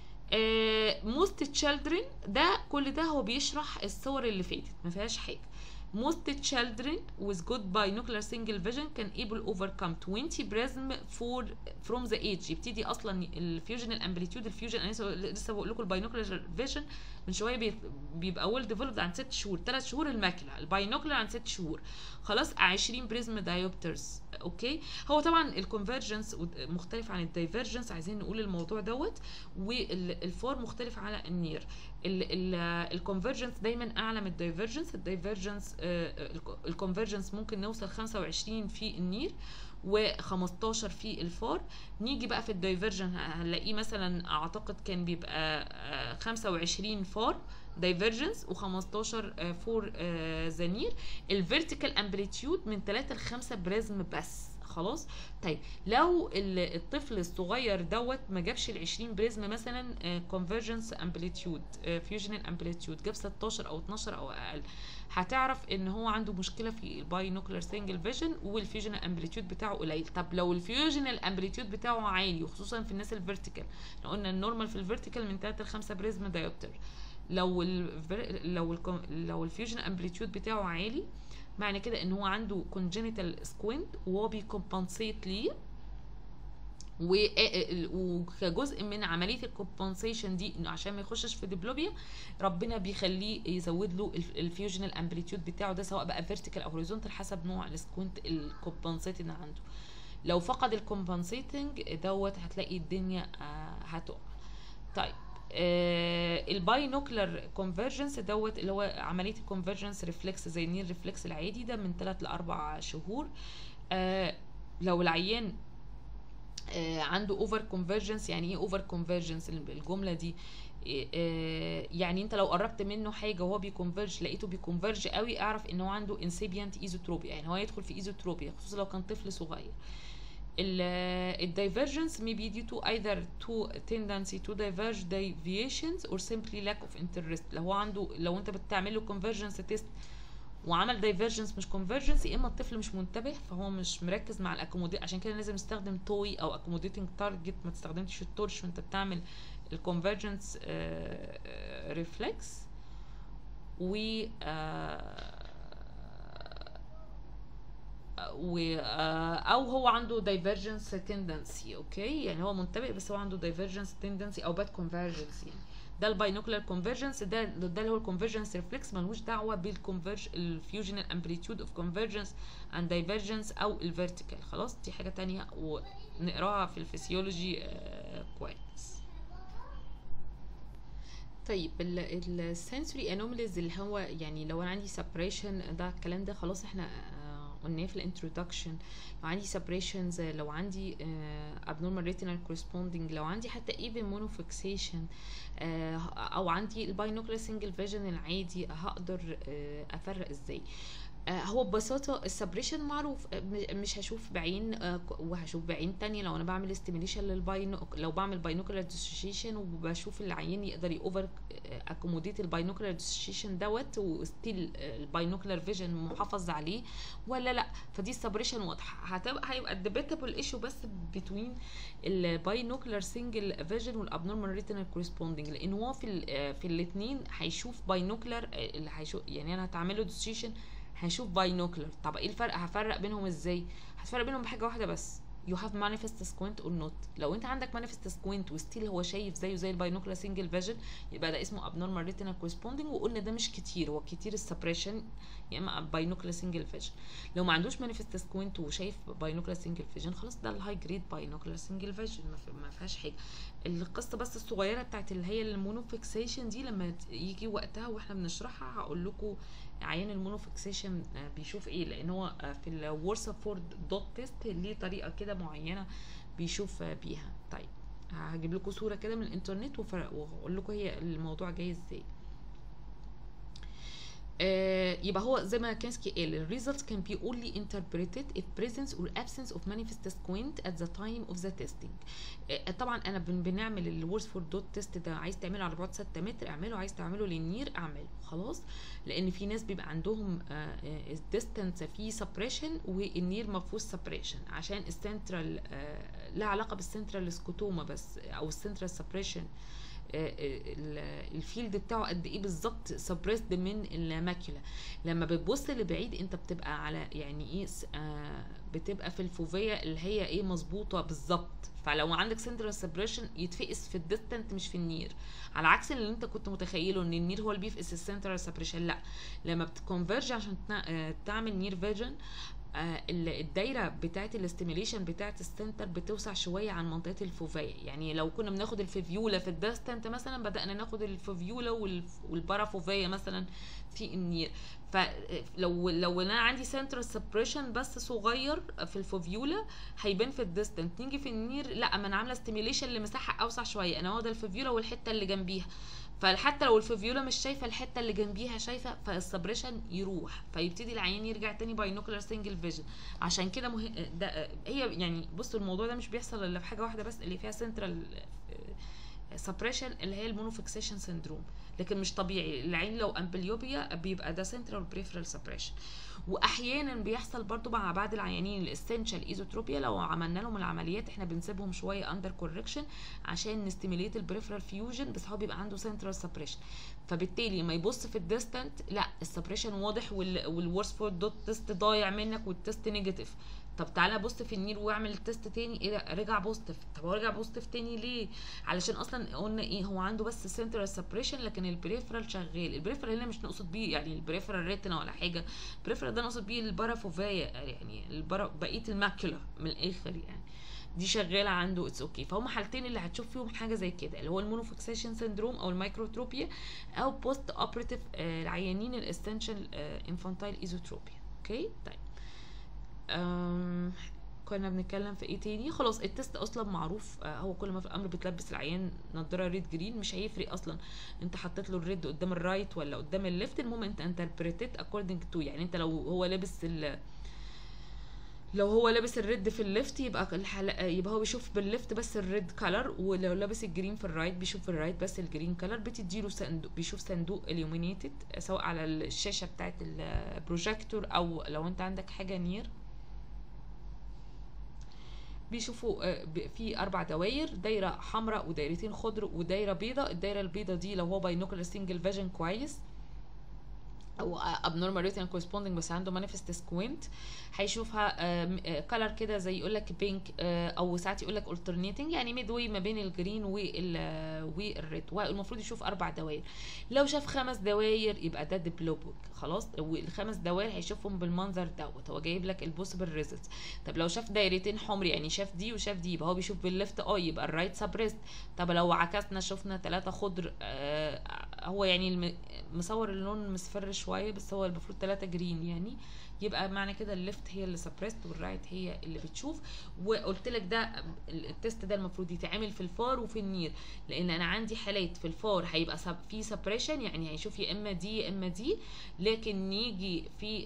موست تشيلدرن ده كل ده هو بيشرح الصور اللي فاتت ما فيهاش حاجه most children with good binocular single vision can able overcome 20 prism for from the age يبتدي اصلا الفيوجنال امبليتيود الفيوجن انا لسه- لسه بقول لكم الباينوكلر فيجن من شويه بي- بيبقى ويل ديفلوبد عن 6 شهور 3 شهور الماكله الباينوكلر عن 6 شهور خلاص 20 بريزم دايوبترز اوكي هو طبعا الكونفرجنس مختلف عن الدايفرجنس عايزين نقول الموضوع دوت والفور مختلف على النير الكونفرجنس دايما اعلى من الدايفرجنس الدايفرجنس الكونفرجنس ممكن نوصل 25 في النير و15 في الفار نيجي بقى في الدايفرجن هنلاقيه مثلا اعتقد كان بيبقى آه، 25 فار دايفرجنس و15 فور زنير الفيرتيكال امبليتيود من 3 ل 5 بريزم بس خلاص طيب لو ال- الطفل الصغير دوت ما جابش ال 20 بريزم مثلا كونفرجنس امبليتيود فيوجنال امبليتيود جاب 16 او 12 او اقل هتعرف ان هو عنده مشكله في الباينوكلر سنجل فيجن والفيوجنال امبليتيود بتاعه قليل طب لو الفيوجنال امبليتيود بتاعه عالي وخصوصا في الناس الفيرتيكال لو قلنا النورمال في الفيرتيكال من 3 ل 5 بريزم دايوبتر لو ال لو ال لو الفيوجن امبليتيود بتاعه عالي معنى كده ان هو عنده congenital squint وهو بيكمبنسيت ليه و- وكجزء من عمليه الكومبنسيشن دي انه عشان ما يخشش في ديبلوبيا ربنا بيخليه يزود له الفيوجنال امبليتيود بتاعه ده سواء بقى فيرتيكال او هوريزونتال حسب نوع السكوينت الكومبنسيتد عنده لو فقد الكومبنسيتنج دوت هتلاقي الدنيا آه، هتقع طيب آه الباينوكلر كونفرجنس دوت اللي هو عمليه الكونفرجنس ريفلكس زي النير ريفلكس العادي ده من 3 ل 4 شهور آه لو العيان آه عنده اوفر كونفرجنس يعني ايه اوفر كونفرجنس الجمله دي آه يعني انت لو قربت منه حاجه وهو بيكونفرج لقيته بيكونفرج قوي اعرف ان هو عنده انسيبيانت ايزوتروبيا يعني هو يدخل في ايزوتروبيا خصوصا لو كان طفل صغير الدايفرجنس may be due to either to tendency to diverge deviations or simply lack of interest لو هو عنده لو انت بتعمل له convergence test وعمل دايفرجنس مش كونفرجنس يا اما الطفل مش منتبه فهو مش مركز مع الاكوموديت عشان كده لازم تستخدم توي او اكوموديتنج تارجت ما تستخدمش التورش وانت بتعمل الكونفرجنس ريفلكس و آه، و آه، او هو عنده دايفرجنس تندنسي اوكي يعني هو منتبه بس هو عنده دايفرجنس تندنسي او باد كونفرجنس يعني ده الباينوكلر كونفرجنس ده ده اللي هو الكونفرجنس ريفلكس ملوش دعوه بالكونفرج الفيوجنال امبليتيود اوف كونفرجنس اند دايفرجنس او الفيرتيكال خلاص دي حاجه تانية ونقراها في الفسيولوجي آه كويس طيب السنسوري انوماليز اللي هو يعني لو انا عندي سبريشن ده الكلام ده خلاص احنا آه، قلناه في الانترودكشن لو عندي سبريشنز لو عندي abnormal retinal corresponding لو عندي حتى even monofixation آه، او عندي الباينوكلر سنجل فيجن العادي هقدر آه، افرق ازاي آه، هو ببساطة السبريشن معروف آه، م- مش هشوف بعين آه، ك- وهشوف بعين تانية لو انا بعمل استيميليشن للباينو لو بعمل باينوكلر ديسوشيشن وبشوف العيان يقدر يوفر اكوموديت الباينوكلر ديسوشيشن دوت وستيل الباينوكلر فيجن محافظ عليه ولا لا فدي السبريشن واضحة هتبقى هيبقى الديبيتابل ايشو بس بتوين الباينوكلر سنجل فيجن والابنورمال ريتينال كورسبوندنج لان هو في ال- آه، في الاثنين هيشوف باينوكلر اللي هيشوف يعني انا هتعمله ديسوشيشن هشوف باينوكلر طب ايه الفرق هفرق بينهم ازاي هتفرق بينهم بحاجه واحده بس you have manifest squint or not لو انت عندك manifest squint وستيل هو شايف زيه زي الباينوكلر سنجل فيجن يبقى ده اسمه abnormal retinal corresponding وقلنا ده مش كتير هو كتير السبريشن يا اما باينوكلر سنجل فيجن لو ما عندوش manifest squint وشايف باينوكلر سنجل فيجن خلاص ده الهاي جريد باينوكلر سنجل فيجن ما فيهاش حاجه القصه بس الصغيره بتاعت اللي هي المونوفيكسيشن دي لما ت- يجي وقتها واحنا بنشرحها هقول لكم عيان المونوفيكسيشن آه، بيشوف ايه لان هو آه، في الورسفورد دوت تيست ليه طريقه كده معينه بيشوف آه، بيها طيب هجيب لكم صوره كده من الانترنت وفرق- واقول لكم هي الموضوع جاي ازاي آه، يبقى هو زي ما كانسكي قال ال results can be only interpreted if presence or absence of manifest squint at the time of the testing آه، طبعا انا بن بنعمل الورسفورد دوت تيست ده عايز تعمله على بعد 6 متر اعمله عايز تعمله للنير اعمله خلاص لان في ناس بيبقى عندهم الديستانس فيه سبريشن والنير ما فيهوش سبريشن عشان السنترال لها علاقه بالسنترال سكوتوما بس او السنترال سبريشن الفيلد بتاعه قد ايه بالظبط سبريسد من الماكيولا لما بتبص لبعيد انت بتبقى على يعني ايه س- آه، بتبقى في الفوفيه اللي هي ايه مظبوطه بالظبط فلو عندك سنترال سبريشن يتفقس في الديستنت مش في النير على عكس اللي انت كنت متخيله ان النير هو اللي بيفقس السنترال سبريشن لا لما بتكونفرج عشان تنا- آه، تعمل نير فيجن آه، ال- الدايره بتاعه الاستيميليشن بتاعه السنتر بتوسع شويه عن منطقه الفوفيه يعني لو كنا بناخد الفيفيولا في الديستنت مثلا بدانا ناخد الفيفيولا والف- والبارافوفيه مثلا في النير فلو لو انا عندي سنترال سبريشن بس صغير في الفوفيولا هيبان في الديستنت نيجي في النير لا ما انا عامله ستيميليشن لمساحه اوسع شويه انا واخده الفيفيولا والحته اللي جنبيها فحتى لو الفيفيولا مش شايفه الحته اللي جنبيها شايفه فالسبريشن يروح فيبتدي العيان يرجع تاني باينوكلر سنجل فيجن عشان كده مه... ده هي يعني بصوا الموضوع ده مش بيحصل الا في حاجه واحده بس اللي فيها سنترال سبريشن اللي هي المونوفيكسيشن سندروم لكن مش طبيعي العين لو امبليوبيا بيبقى ده سنترال بريفرال سبريشن واحيانا بيحصل برضو مع بعض العيانين الاسنشال ايزوتروبيا لو عملنا لهم العمليات احنا بنسيبهم شويه اندر كوركشن عشان نستيميليت البريفرال فيوجن بس هو بيبقى عنده سنترال سبريشن فبالتالي ما يبص في الديستنت لا السبريشن واضح والورس فور دوت تيست ضايع منك والتيست نيجاتيف طب تعالى بص في النيل واعمل تيست تاني ايه ده رجع بوزيتيف طب هو رجع بوزيتيف تاني ليه علشان اصلا قلنا ايه هو عنده بس سنترال سبريشن لكن البريفرال شغال البريفرال هنا مش نقصد بيه يعني البريفرال ريتنا ولا حاجه البريفرال ده نقصد بيه البارافوفايا يعني البرا بقيه الماكيولا من الاخر يعني دي شغاله عنده اتس اوكي okay. فهم حالتين اللي هتشوف فيهم حاجه زي كده اللي هو المونوفيكسيشن سيندروم او المايكروتروبيا او بوست اوبريتيف العيانين الاستنشال انفانتايل ايزوتروبيا اوكي طيب أم كنا بنتكلم في ايه تاني خلاص التست اصلا معروف آه هو كل ما في الامر بتلبس العيان نضاره ريد جرين مش هيفرق اصلا انت حطيت له الريد قدام الرايت ولا قدام الليفت المهم انت انتربريتد اكوردنج تو يعني انت لو هو لابس ال لو هو لابس الريد في الليفت يبقى الحلقة يبقى هو بيشوف بالليفت بس الريد كلر ولو لابس الجرين في الرايت بيشوف في الرايت بس الجرين كلر بتديله صندوق بيشوف صندوق اليومينيتد سواء على الشاشه بتاعت البروجيكتور او لو انت عندك حاجه نير بيشوفوا في اربع دواير دايره حمراء ودايرتين خضر ودايره بيضاء الدايره البيضاء دي لو هو باينوكلر سنجل فيجن كويس او abnormal retinal corresponding بس عنده manifest squint هيشوفها كلر كده زي يقول لك بينك او ساعات يقول لك alternating يعني ميد واي ما بين الجرين والريد والمفروض يشوف اربع دوائر لو شاف خمس دوائر يبقى ده ديبلوبوك خلاص والخمس دوائر هيشوفهم بالمنظر دوت هو جايب لك البوسيبل ريزلتس طب لو شاف دايرتين حمر يعني شاف دي وشاف دي يبقى هو بيشوف بالليفت اي يبقى الرايت سبريست طب لو عكسنا شفنا ثلاثة خضر آه هو يعني مصور اللون مصفر شويه بس هو المفروض ثلاثة جرين يعني يبقى معنى كده الليفت هي اللي سبريست والرايت هي اللي بتشوف وقلت لك ده التست ده المفروض يتعمل في الفار وفي النير لان انا عندي حالات في الفار هيبقى سب في سبريشن يعني هيشوف يا اما دي يا اما دي لكن نيجي في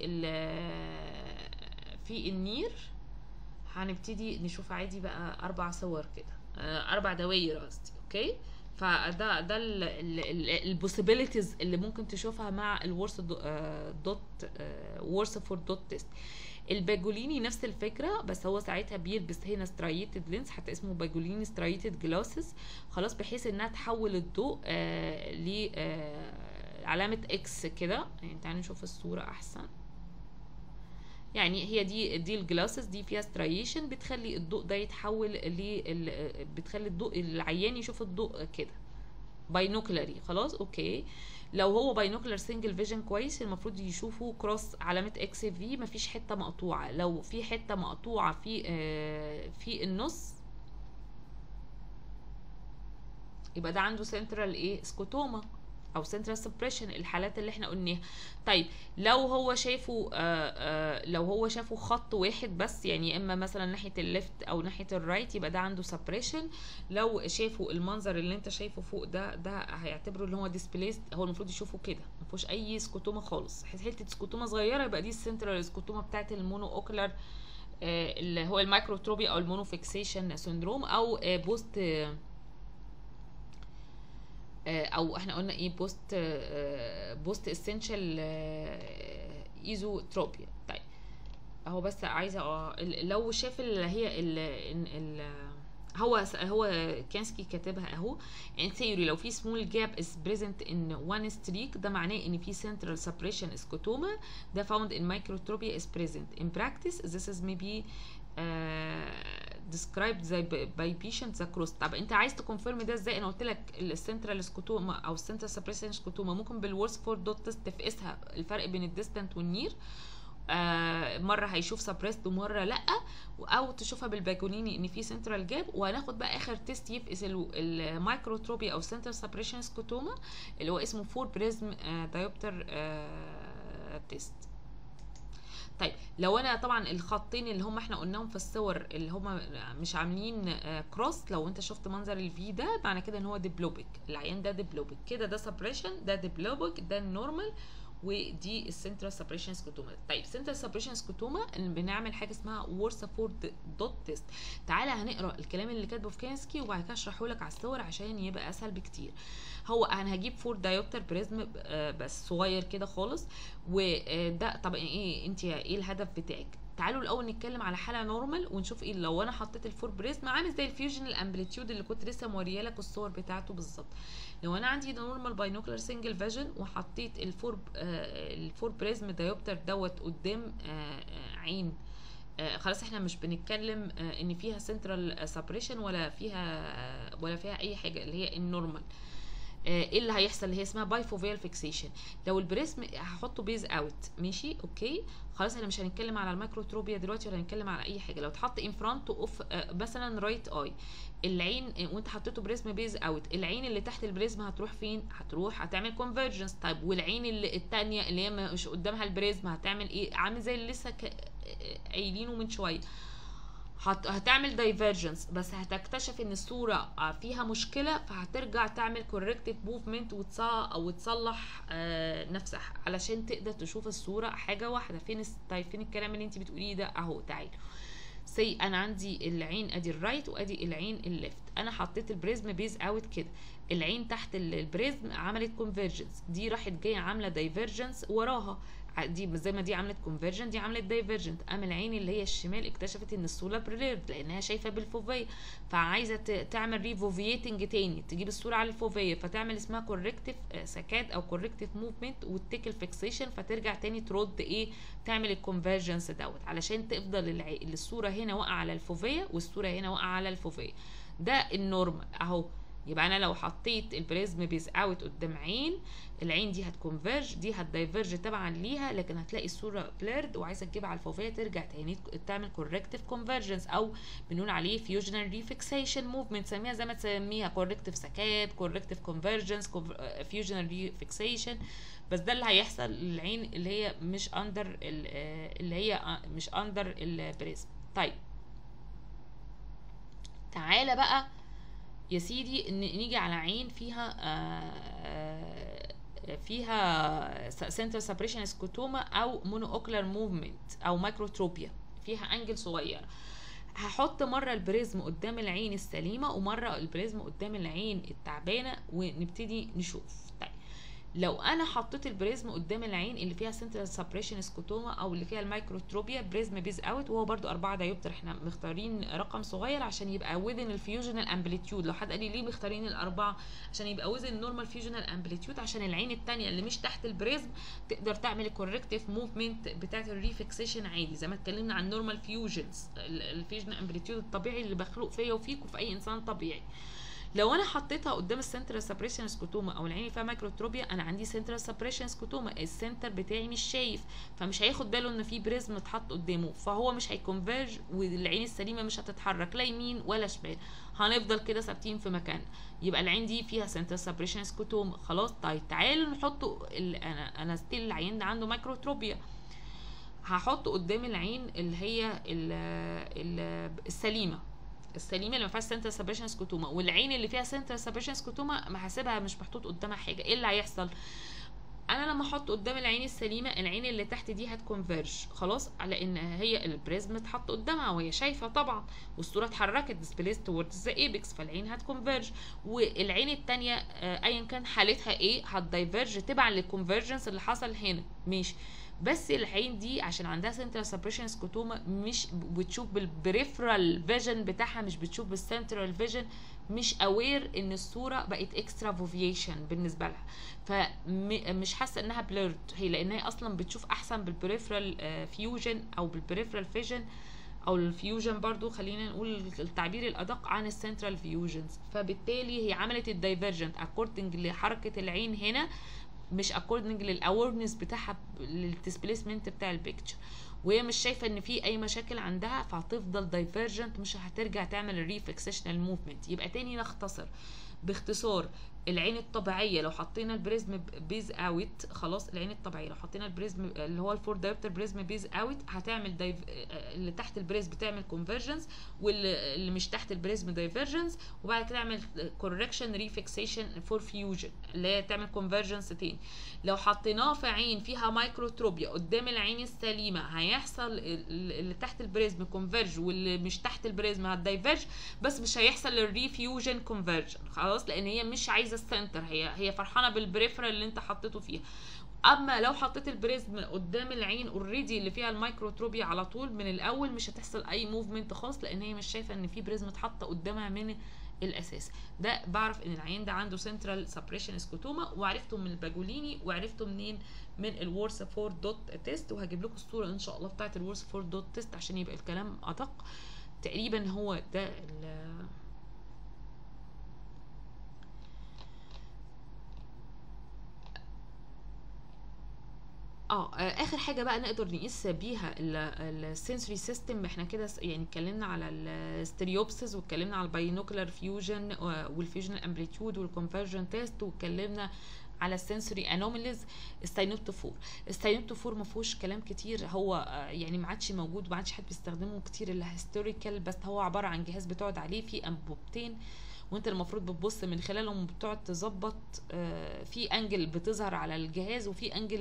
في النير هنبتدي نشوف عادي بقى اربع صور كده اربع دواير قصدي اوكي فده ده البوسيبيليتيز اللي ممكن تشوفها مع الورس دوت ورس فور دوت تيست الباجوليني نفس الفكره بس هو ساعتها بيلبس هنا سترايتد لينس حتى اسمه باجوليني سترايتد جلاسز خلاص بحيث انها تحول الضوء آه ل آه علامه اكس كده يعني تعالوا نشوف الصوره احسن يعني هي دي دي الجلاسز دي فيها سترايشن بتخلي الضوء ده يتحول ل بتخلي الضوء العيان يشوف الضوء كده باينوكلري خلاص اوكي لو هو باينوكلر سنجل فيجن كويس المفروض يشوفوا كروس علامه اكس في مفيش حته مقطوعه لو في حته مقطوعه في آه في النص يبقى ده عنده سنترال ايه سكوتوما او سنترال سبريشن الحالات اللي احنا قلناها طيب لو هو شافه آآ آآ لو هو شافه خط واحد بس يعني اما مثلا ناحيه الليفت او ناحيه الرايت يبقى ده عنده سبريشن لو شافوا المنظر اللي انت شايفه فوق ده ده هيعتبره ان هو ديسبليست هو المفروض يشوفه كده ما فيهوش اي سكوتوما خالص حته سكوتوما صغيره يبقى دي السنترال سكوتوما بتاعت المونو اوكلر اللي هو المايكروتروبيا او المونوفيكسيشن سندروم او بوست او احنا قلنا ايه بوست بوست اسينشال ايزوتروبيا طيب اهو بس عايزه لو شاف اللي هي ال ال هو هو كانسكي كاتبها اهو ان ثيوري لو في سمول جاب از بريزنت ان وان ستريك ده معناه ان في سنترال سبريشن اسكوتوما ده found in microtropia is present in practice this is maybe uh, described زي by patient the cross طب انت عايز تكونفيرم ده ازاي انا قلت لك السنترال سكوتوما او السنترال سبريشن سكوتوما ممكن بالورس فور دوت تيست تقيسها الفرق بين الديستنت والنير آه مره هيشوف سبريست ومره لا او تشوفها بالباجونيني ان في سنترال جاب وهناخد بقى اخر تيست يفقس المايكروتروبيا او سنترال سبريشن سكوتوما اللي هو اسمه فور بريزم آه دايوبتر آه تيست طيب لو انا طبعا الخطين اللي هم احنا قلناهم في الصور اللي هم مش عاملين آه، كروس لو انت شفت منظر الفي ده معنى كده ان هو ديبلوبيك العيان ده ديبلوبيك كده ده سبريشن ده ديبلوبيك ده النورمال ودي السنترال سبريشن سكوتوما طيب سنترال سبريشن سكوتوما بنعمل حاجه اسمها وورسافورد دوت تيست تعالى هنقرا الكلام اللي كاتبه في كينسكي وبعد كده اشرحه لك على الصور عشان يبقى اسهل بكتير هو انا هجيب فور دايوبتر بريزم آه، بس صغير كده خالص وده طب ايه انت ايه الهدف بتاعك تعالوا الاول نتكلم على حاله نورمال ونشوف ايه لو انا حطيت الفور بريزم عامل زي الفيوجن الامبليتيود اللي كنت لسه موريه لك الصور بتاعته بالظبط لو انا عندي نورمال باينوكلر سنجل فيجن وحطيت الفور آه الفور بريزم دايوبتر دوت قدام آه آه عين آه خلاص احنا مش بنتكلم آه ان فيها سنترال سبريشن ولا فيها آه ولا فيها اي حاجه اللي هي النورمال آه، ايه اللي هيحصل اللي هي اسمها بايفوفيال فيكسيشن لو البريزم هحطه بيز اوت ماشي اوكي خلاص احنا مش هنتكلم على الميكروتروبيا دلوقتي ولا هنتكلم على اي حاجه لو اتحط ان فرونت اوف مثلا رايت اي العين آه، وانت حطيته بريزم بيز اوت العين اللي تحت البريزم هتروح فين هتروح هتعمل كونفرجنس طيب والعين اللي التانية اللي هي مش قدامها البريزم هتعمل ايه عامل زي اللي لسه ك- آه، قايلينه من شويه هت... هتعمل دايفرجنس بس هتكتشف ان الصوره آه، فيها مشكله فهترجع تعمل كوركتيف موفمنت وتص... او تصلح آه، نفسها علشان تقدر تشوف الصوره حاجه واحده فين الس- طيب فين الكلام اللي انت بتقوليه ده اهو تعالي سي انا عندي العين ادي الرايت وادي العين الليفت انا حطيت البريزم بيز اوت كده العين تحت ال- البريزم عملت كونفرجنس دي راحت جايه عامله دايفرجنس وراها ع- دي زي ما دي عملت كونفرجن دي عملت دايفرجنت اما العين اللي هي الشمال اكتشفت ان الصوره بريليرد لانها شايفه بالفوفيه فعايزه ت- تعمل ريفوفيتنج تاني تجيب الصوره على الفوفيه فتعمل اسمها كوركتيف سكاد او كوركتيف موفمنت وتيك الفيكسيشن فترجع تاني ترد ايه تعمل الكونفرجنس دوت علشان تفضل الع- الصوره هنا واقعه على الفوفيه والصوره هنا واقعه على الفوفيه ده النورمال اهو يبقى انا لو حطيت البريزم بيز اوت قدام عين العين دي هتكونفرج دي هتدايفرج تبعا ليها لكن هتلاقي الصوره بليرد وعايزه تجيبها على الفوفيه ترجع تاني تعمل كوركتيف كونفرجنس او بنقول عليه فيوجنال ريفيكسيشن موفمنت سميها زي ما تسميها كوركتيف سكات كوركتيف كونفرجنس فيوجنال ريفيكسيشن بس ده اللي هيحصل للعين اللي هي مش اندر اللي هي مش اندر البريزم طيب تعالى بقى يا سيدي ان نيجي على عين فيها آه، فيها سنتر سبريشن سكوتوما او مونو اوكلر موفمنت او مايكروتروبيا فيها انجل صغير هحط مره البريزم قدام العين السليمه ومره البريزم قدام العين التعبانه ونبتدي نشوف طيب لو انا حطيت البريزم قدام العين اللي فيها سنترال سبريشن سكوتوما او اللي فيها الميكروتروبيا بريزم بيز اوت وهو برضو أربعة دايوبتر احنا مختارين رقم صغير عشان يبقى وذن الفيوجنال امبليتيود لو حد قال لي ليه مختارين الاربعه عشان يبقى وذن النورمال فيوجنال امبليتيود عشان العين الثانيه اللي مش تحت البريزم تقدر تعمل الكوركتيف موفمنت بتاعت الريفكسيشن عادي زي ما اتكلمنا عن نورمال فيوجنز الفيوجنال امبليتيود الطبيعي اللي بخلق فيا وفيك وفي اي انسان طبيعي لو انا حطيتها قدام السنترال سبريشن سكوتوما او العين فيها مايكروتروبيا انا عندي سنترال سبريشن سكوتوما السنتر بتاعي مش شايف فمش هياخد باله ان في بريزم اتحط قدامه فهو مش هيكونفيرج والعين السليمه مش هتتحرك لا يمين ولا شمال هنفضل كده ثابتين في مكاننا يبقى العين دي فيها سنترال سبريشن سكوتوما خلاص طيب تعالوا نحطه ال- انا انا ستيل العين ده عنده مايكروتروبيا هحط قدام العين اللي هي ال ال السليمه السليمه اللي ما فيهاش سنتر سبريشن سكوتوما والعين اللي فيها سنتر سبريشن سكوتوما محاسبها مش محطوط قدامها حاجه ايه اللي هيحصل انا لما احط قدام العين السليمه العين اللي تحت دي هتكونفيرج خلاص على ان هي البريزم اتحط قدامها وهي شايفه طبعا والصوره اتحركت ديسبليس توردز ذا ايبكس فالعين هتكونفيرج والعين التانية آه، ايا كان حالتها ايه هتدايفرج تبعا للكونفرجنس اللي حصل هنا ماشي بس العين دي عشان عندها سنترال سبريشن سكوتوما مش بتشوف بالبريفرال فيجن بتاعها مش بتشوف بالسنترال فيجن مش اوير ان الصوره بقت اكسترا فوفيشن بالنسبه لها فمش حاسه انها بليرد هي لان هي اصلا بتشوف احسن بالبريفرال فيوجن او بالبريفرال فيجن او الفيوجن برضو خلينا نقول التعبير الادق عن السنترال فيوجنز فبالتالي هي عملت الدايفرجنت اكوردنج لحركه العين هنا مش اكوردنج للاويرنس بتاعها للديسبيسمنت بتاع البيكتشر وهي مش شايفه ان في اي مشاكل عندها فهتفضل دايفرجنت مش هترجع تعمل الريفلكسيشنال موفمنت يبقى تاني نختصر باختصار العين الطبيعيه لو حطينا البريزم بيز اوت خلاص العين الطبيعيه لو حطينا البريزم اللي هو الفور دايركتر بريزم بيز اوت هتعمل دايف اللي تحت البريز بتعمل كونفرجنس واللي مش تحت البريزم دايفرجنس وبعد كده اعمل كوركشن ريفيكسيشن فور فيوجن اللي هي تعمل كونفرجنس تاني لو حطيناه في عين فيها مايكروتروبيا قدام العين السليمه هيحصل اللي تحت البريزم كونفرج واللي مش تحت البريزم هتدايفرج بس مش هيحصل الريفيوجن كونفرجن خلاص لان هي مش عايزه السنتر هي هي فرحانه بالبريفرال اللي انت حطيته فيها اما لو حطيت البريزم قدام العين اوريدي اللي فيها المايكروتروبيا على طول من الاول مش هتحصل اي موفمنت خالص لان هي مش شايفه ان في بريزم اتحط قدامها من الاساس ده بعرف ان العين ده عنده سنترال سبريشن سكوتوما وعرفته من الباجوليني وعرفته منين من الورس 4 دوت تيست وهجيب لكم الصوره ان شاء الله بتاعت الورس 4 دوت تيست عشان يبقى الكلام ادق تقريبا هو ده اه اخر حاجه بقى نقدر نقيس بيها السنسوري سيستم احنا كده يعني اتكلمنا على الستيريوبسيس واتكلمنا على الباينوكلر فيوجن والفيوجن امبليتيود والكونفرجن تيست واتكلمنا على السنسوري انوميليز الساينوبتوفور الساينوبتوفور ما فيهوش كلام كتير هو يعني ما عادش موجود ما عادش حد بيستخدمه كتير الا هيستوريكال بس هو عباره عن جهاز بتقعد عليه فيه انبوبتين وانت المفروض بتبص من خلالهم بتقعد تظبط في انجل بتظهر على الجهاز وفي انجل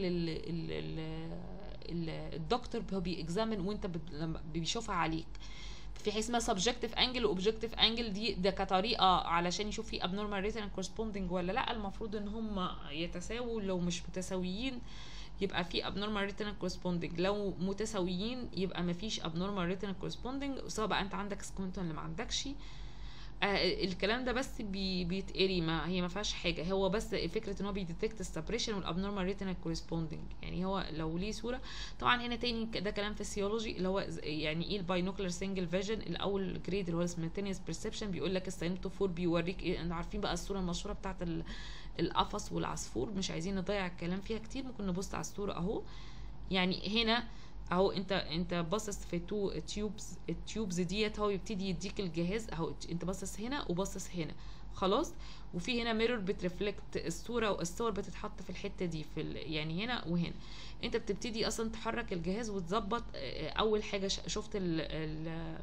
الدكتور هو بيكزامن وانت بيشوفها عليك في حاجه اسمها سبجكتيف انجل واوبجكتيف انجل دي ده كطريقه علشان يشوف في ابنورمال ريتن كورسبوندنج ولا لا المفروض ان هم يتساووا لو مش متساويين يبقى في abnormal retinal corresponding لو متساويين يبقى مفيش abnormal retinal corresponding سواء بقى انت عندك سكوينتون اللي ما عندكش آه الكلام ده بس بي بيتقري ما هي ما فيهاش حاجه هو بس فكره ان هو بيديتكت السبريشن والابنورمال ريتينال كورسبوندنج يعني هو لو ليه صوره طبعا هنا تاني ده كلام فيسيولوجي اللي هو يعني ايه الباينوكلر سنجل فيجن الاول جريد اللي هو السمنتينيوس بيرسبشن بيقول لك الساينوتوفور بيوريك ايه انتوا عارفين بقى الصوره المشهوره بتاعت القفص والعصفور مش عايزين نضيع الكلام فيها كتير ممكن نبص على الصوره اهو يعني هنا اهو انت انت باصص في تو تيوبز التيوبز ديت هو يبتدي يديك الجهاز اهو انت باصص هنا وباصص هنا خلاص وفي هنا ميرور بترفلكت الصوره والصور بتتحط في الحته دي في يعني هنا وهنا انت بتبتدي اصلا تحرك الجهاز وتظبط اول حاجه شفت ال ال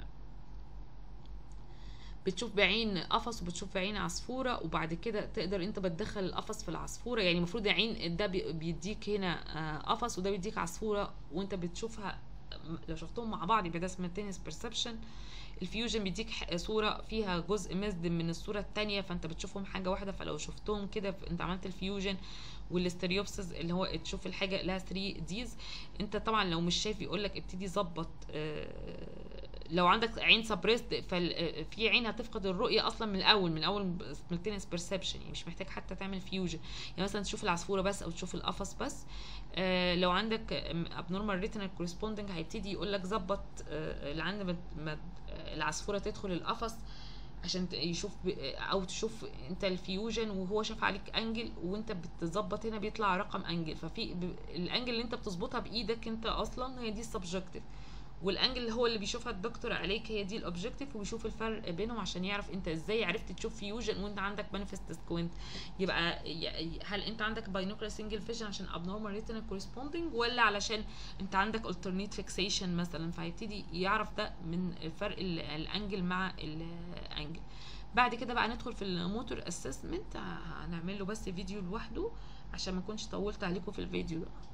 بتشوف بعين قفص وبتشوف بعين عصفوره وبعد كده تقدر انت بتدخل القفص في العصفوره يعني المفروض عين ده بيديك هنا قفص وده بيديك عصفوره وانت بتشوفها لو شفتهم مع بعض يبقى ده سمنتينيوس بيرسبشن الفيوجن بيديك صوره فيها جزء مزد من الصوره الثانيه فانت بتشوفهم حاجه واحده فلو شفتهم كده انت عملت الفيوجن والاستريوبسز اللي هو تشوف الحاجه لها 3 ديز انت طبعا لو مش شايف يقول لك ابتدي ظبط لو عندك عين سبريست ففي عين هتفقد الرؤيه اصلا من الاول من اول سملتينس بيرسبشن يعني مش محتاج حتى تعمل فيوجن يعني مثلا تشوف العصفوره بس او تشوف القفص بس آه لو عندك ابنورمال ريتينال كورسبوندنج هيبتدي يقول لك ظبط آه اللي عند العصفوره تدخل القفص عشان يشوف او تشوف انت الفيوجن وهو شاف عليك انجل وانت بتظبط هنا بيطلع رقم انجل ففي الانجل اللي انت بتظبطها بايدك انت اصلا هي دي السبجكتيف والانجل اللي هو اللي بيشوفها الدكتور عليك هي دي الاوبجكتيف وبيشوف الفرق بينهم عشان يعرف انت ازاي عرفت تشوف فيوجن وانت عندك مانيفست سكوينت يبقى هل انت عندك باينوكلر سنجل فيجن عشان ابنورمال ريتينال كورسبوندنج ولا علشان انت عندك الترنيت فيكسيشن مثلا فهيبتدي يعرف ده من الفرق الانجل مع الانجل بعد كده بقى ندخل في الموتور اسسمنت هنعمل له بس فيديو لوحده عشان ما اكونش طولت عليكم في الفيديو ده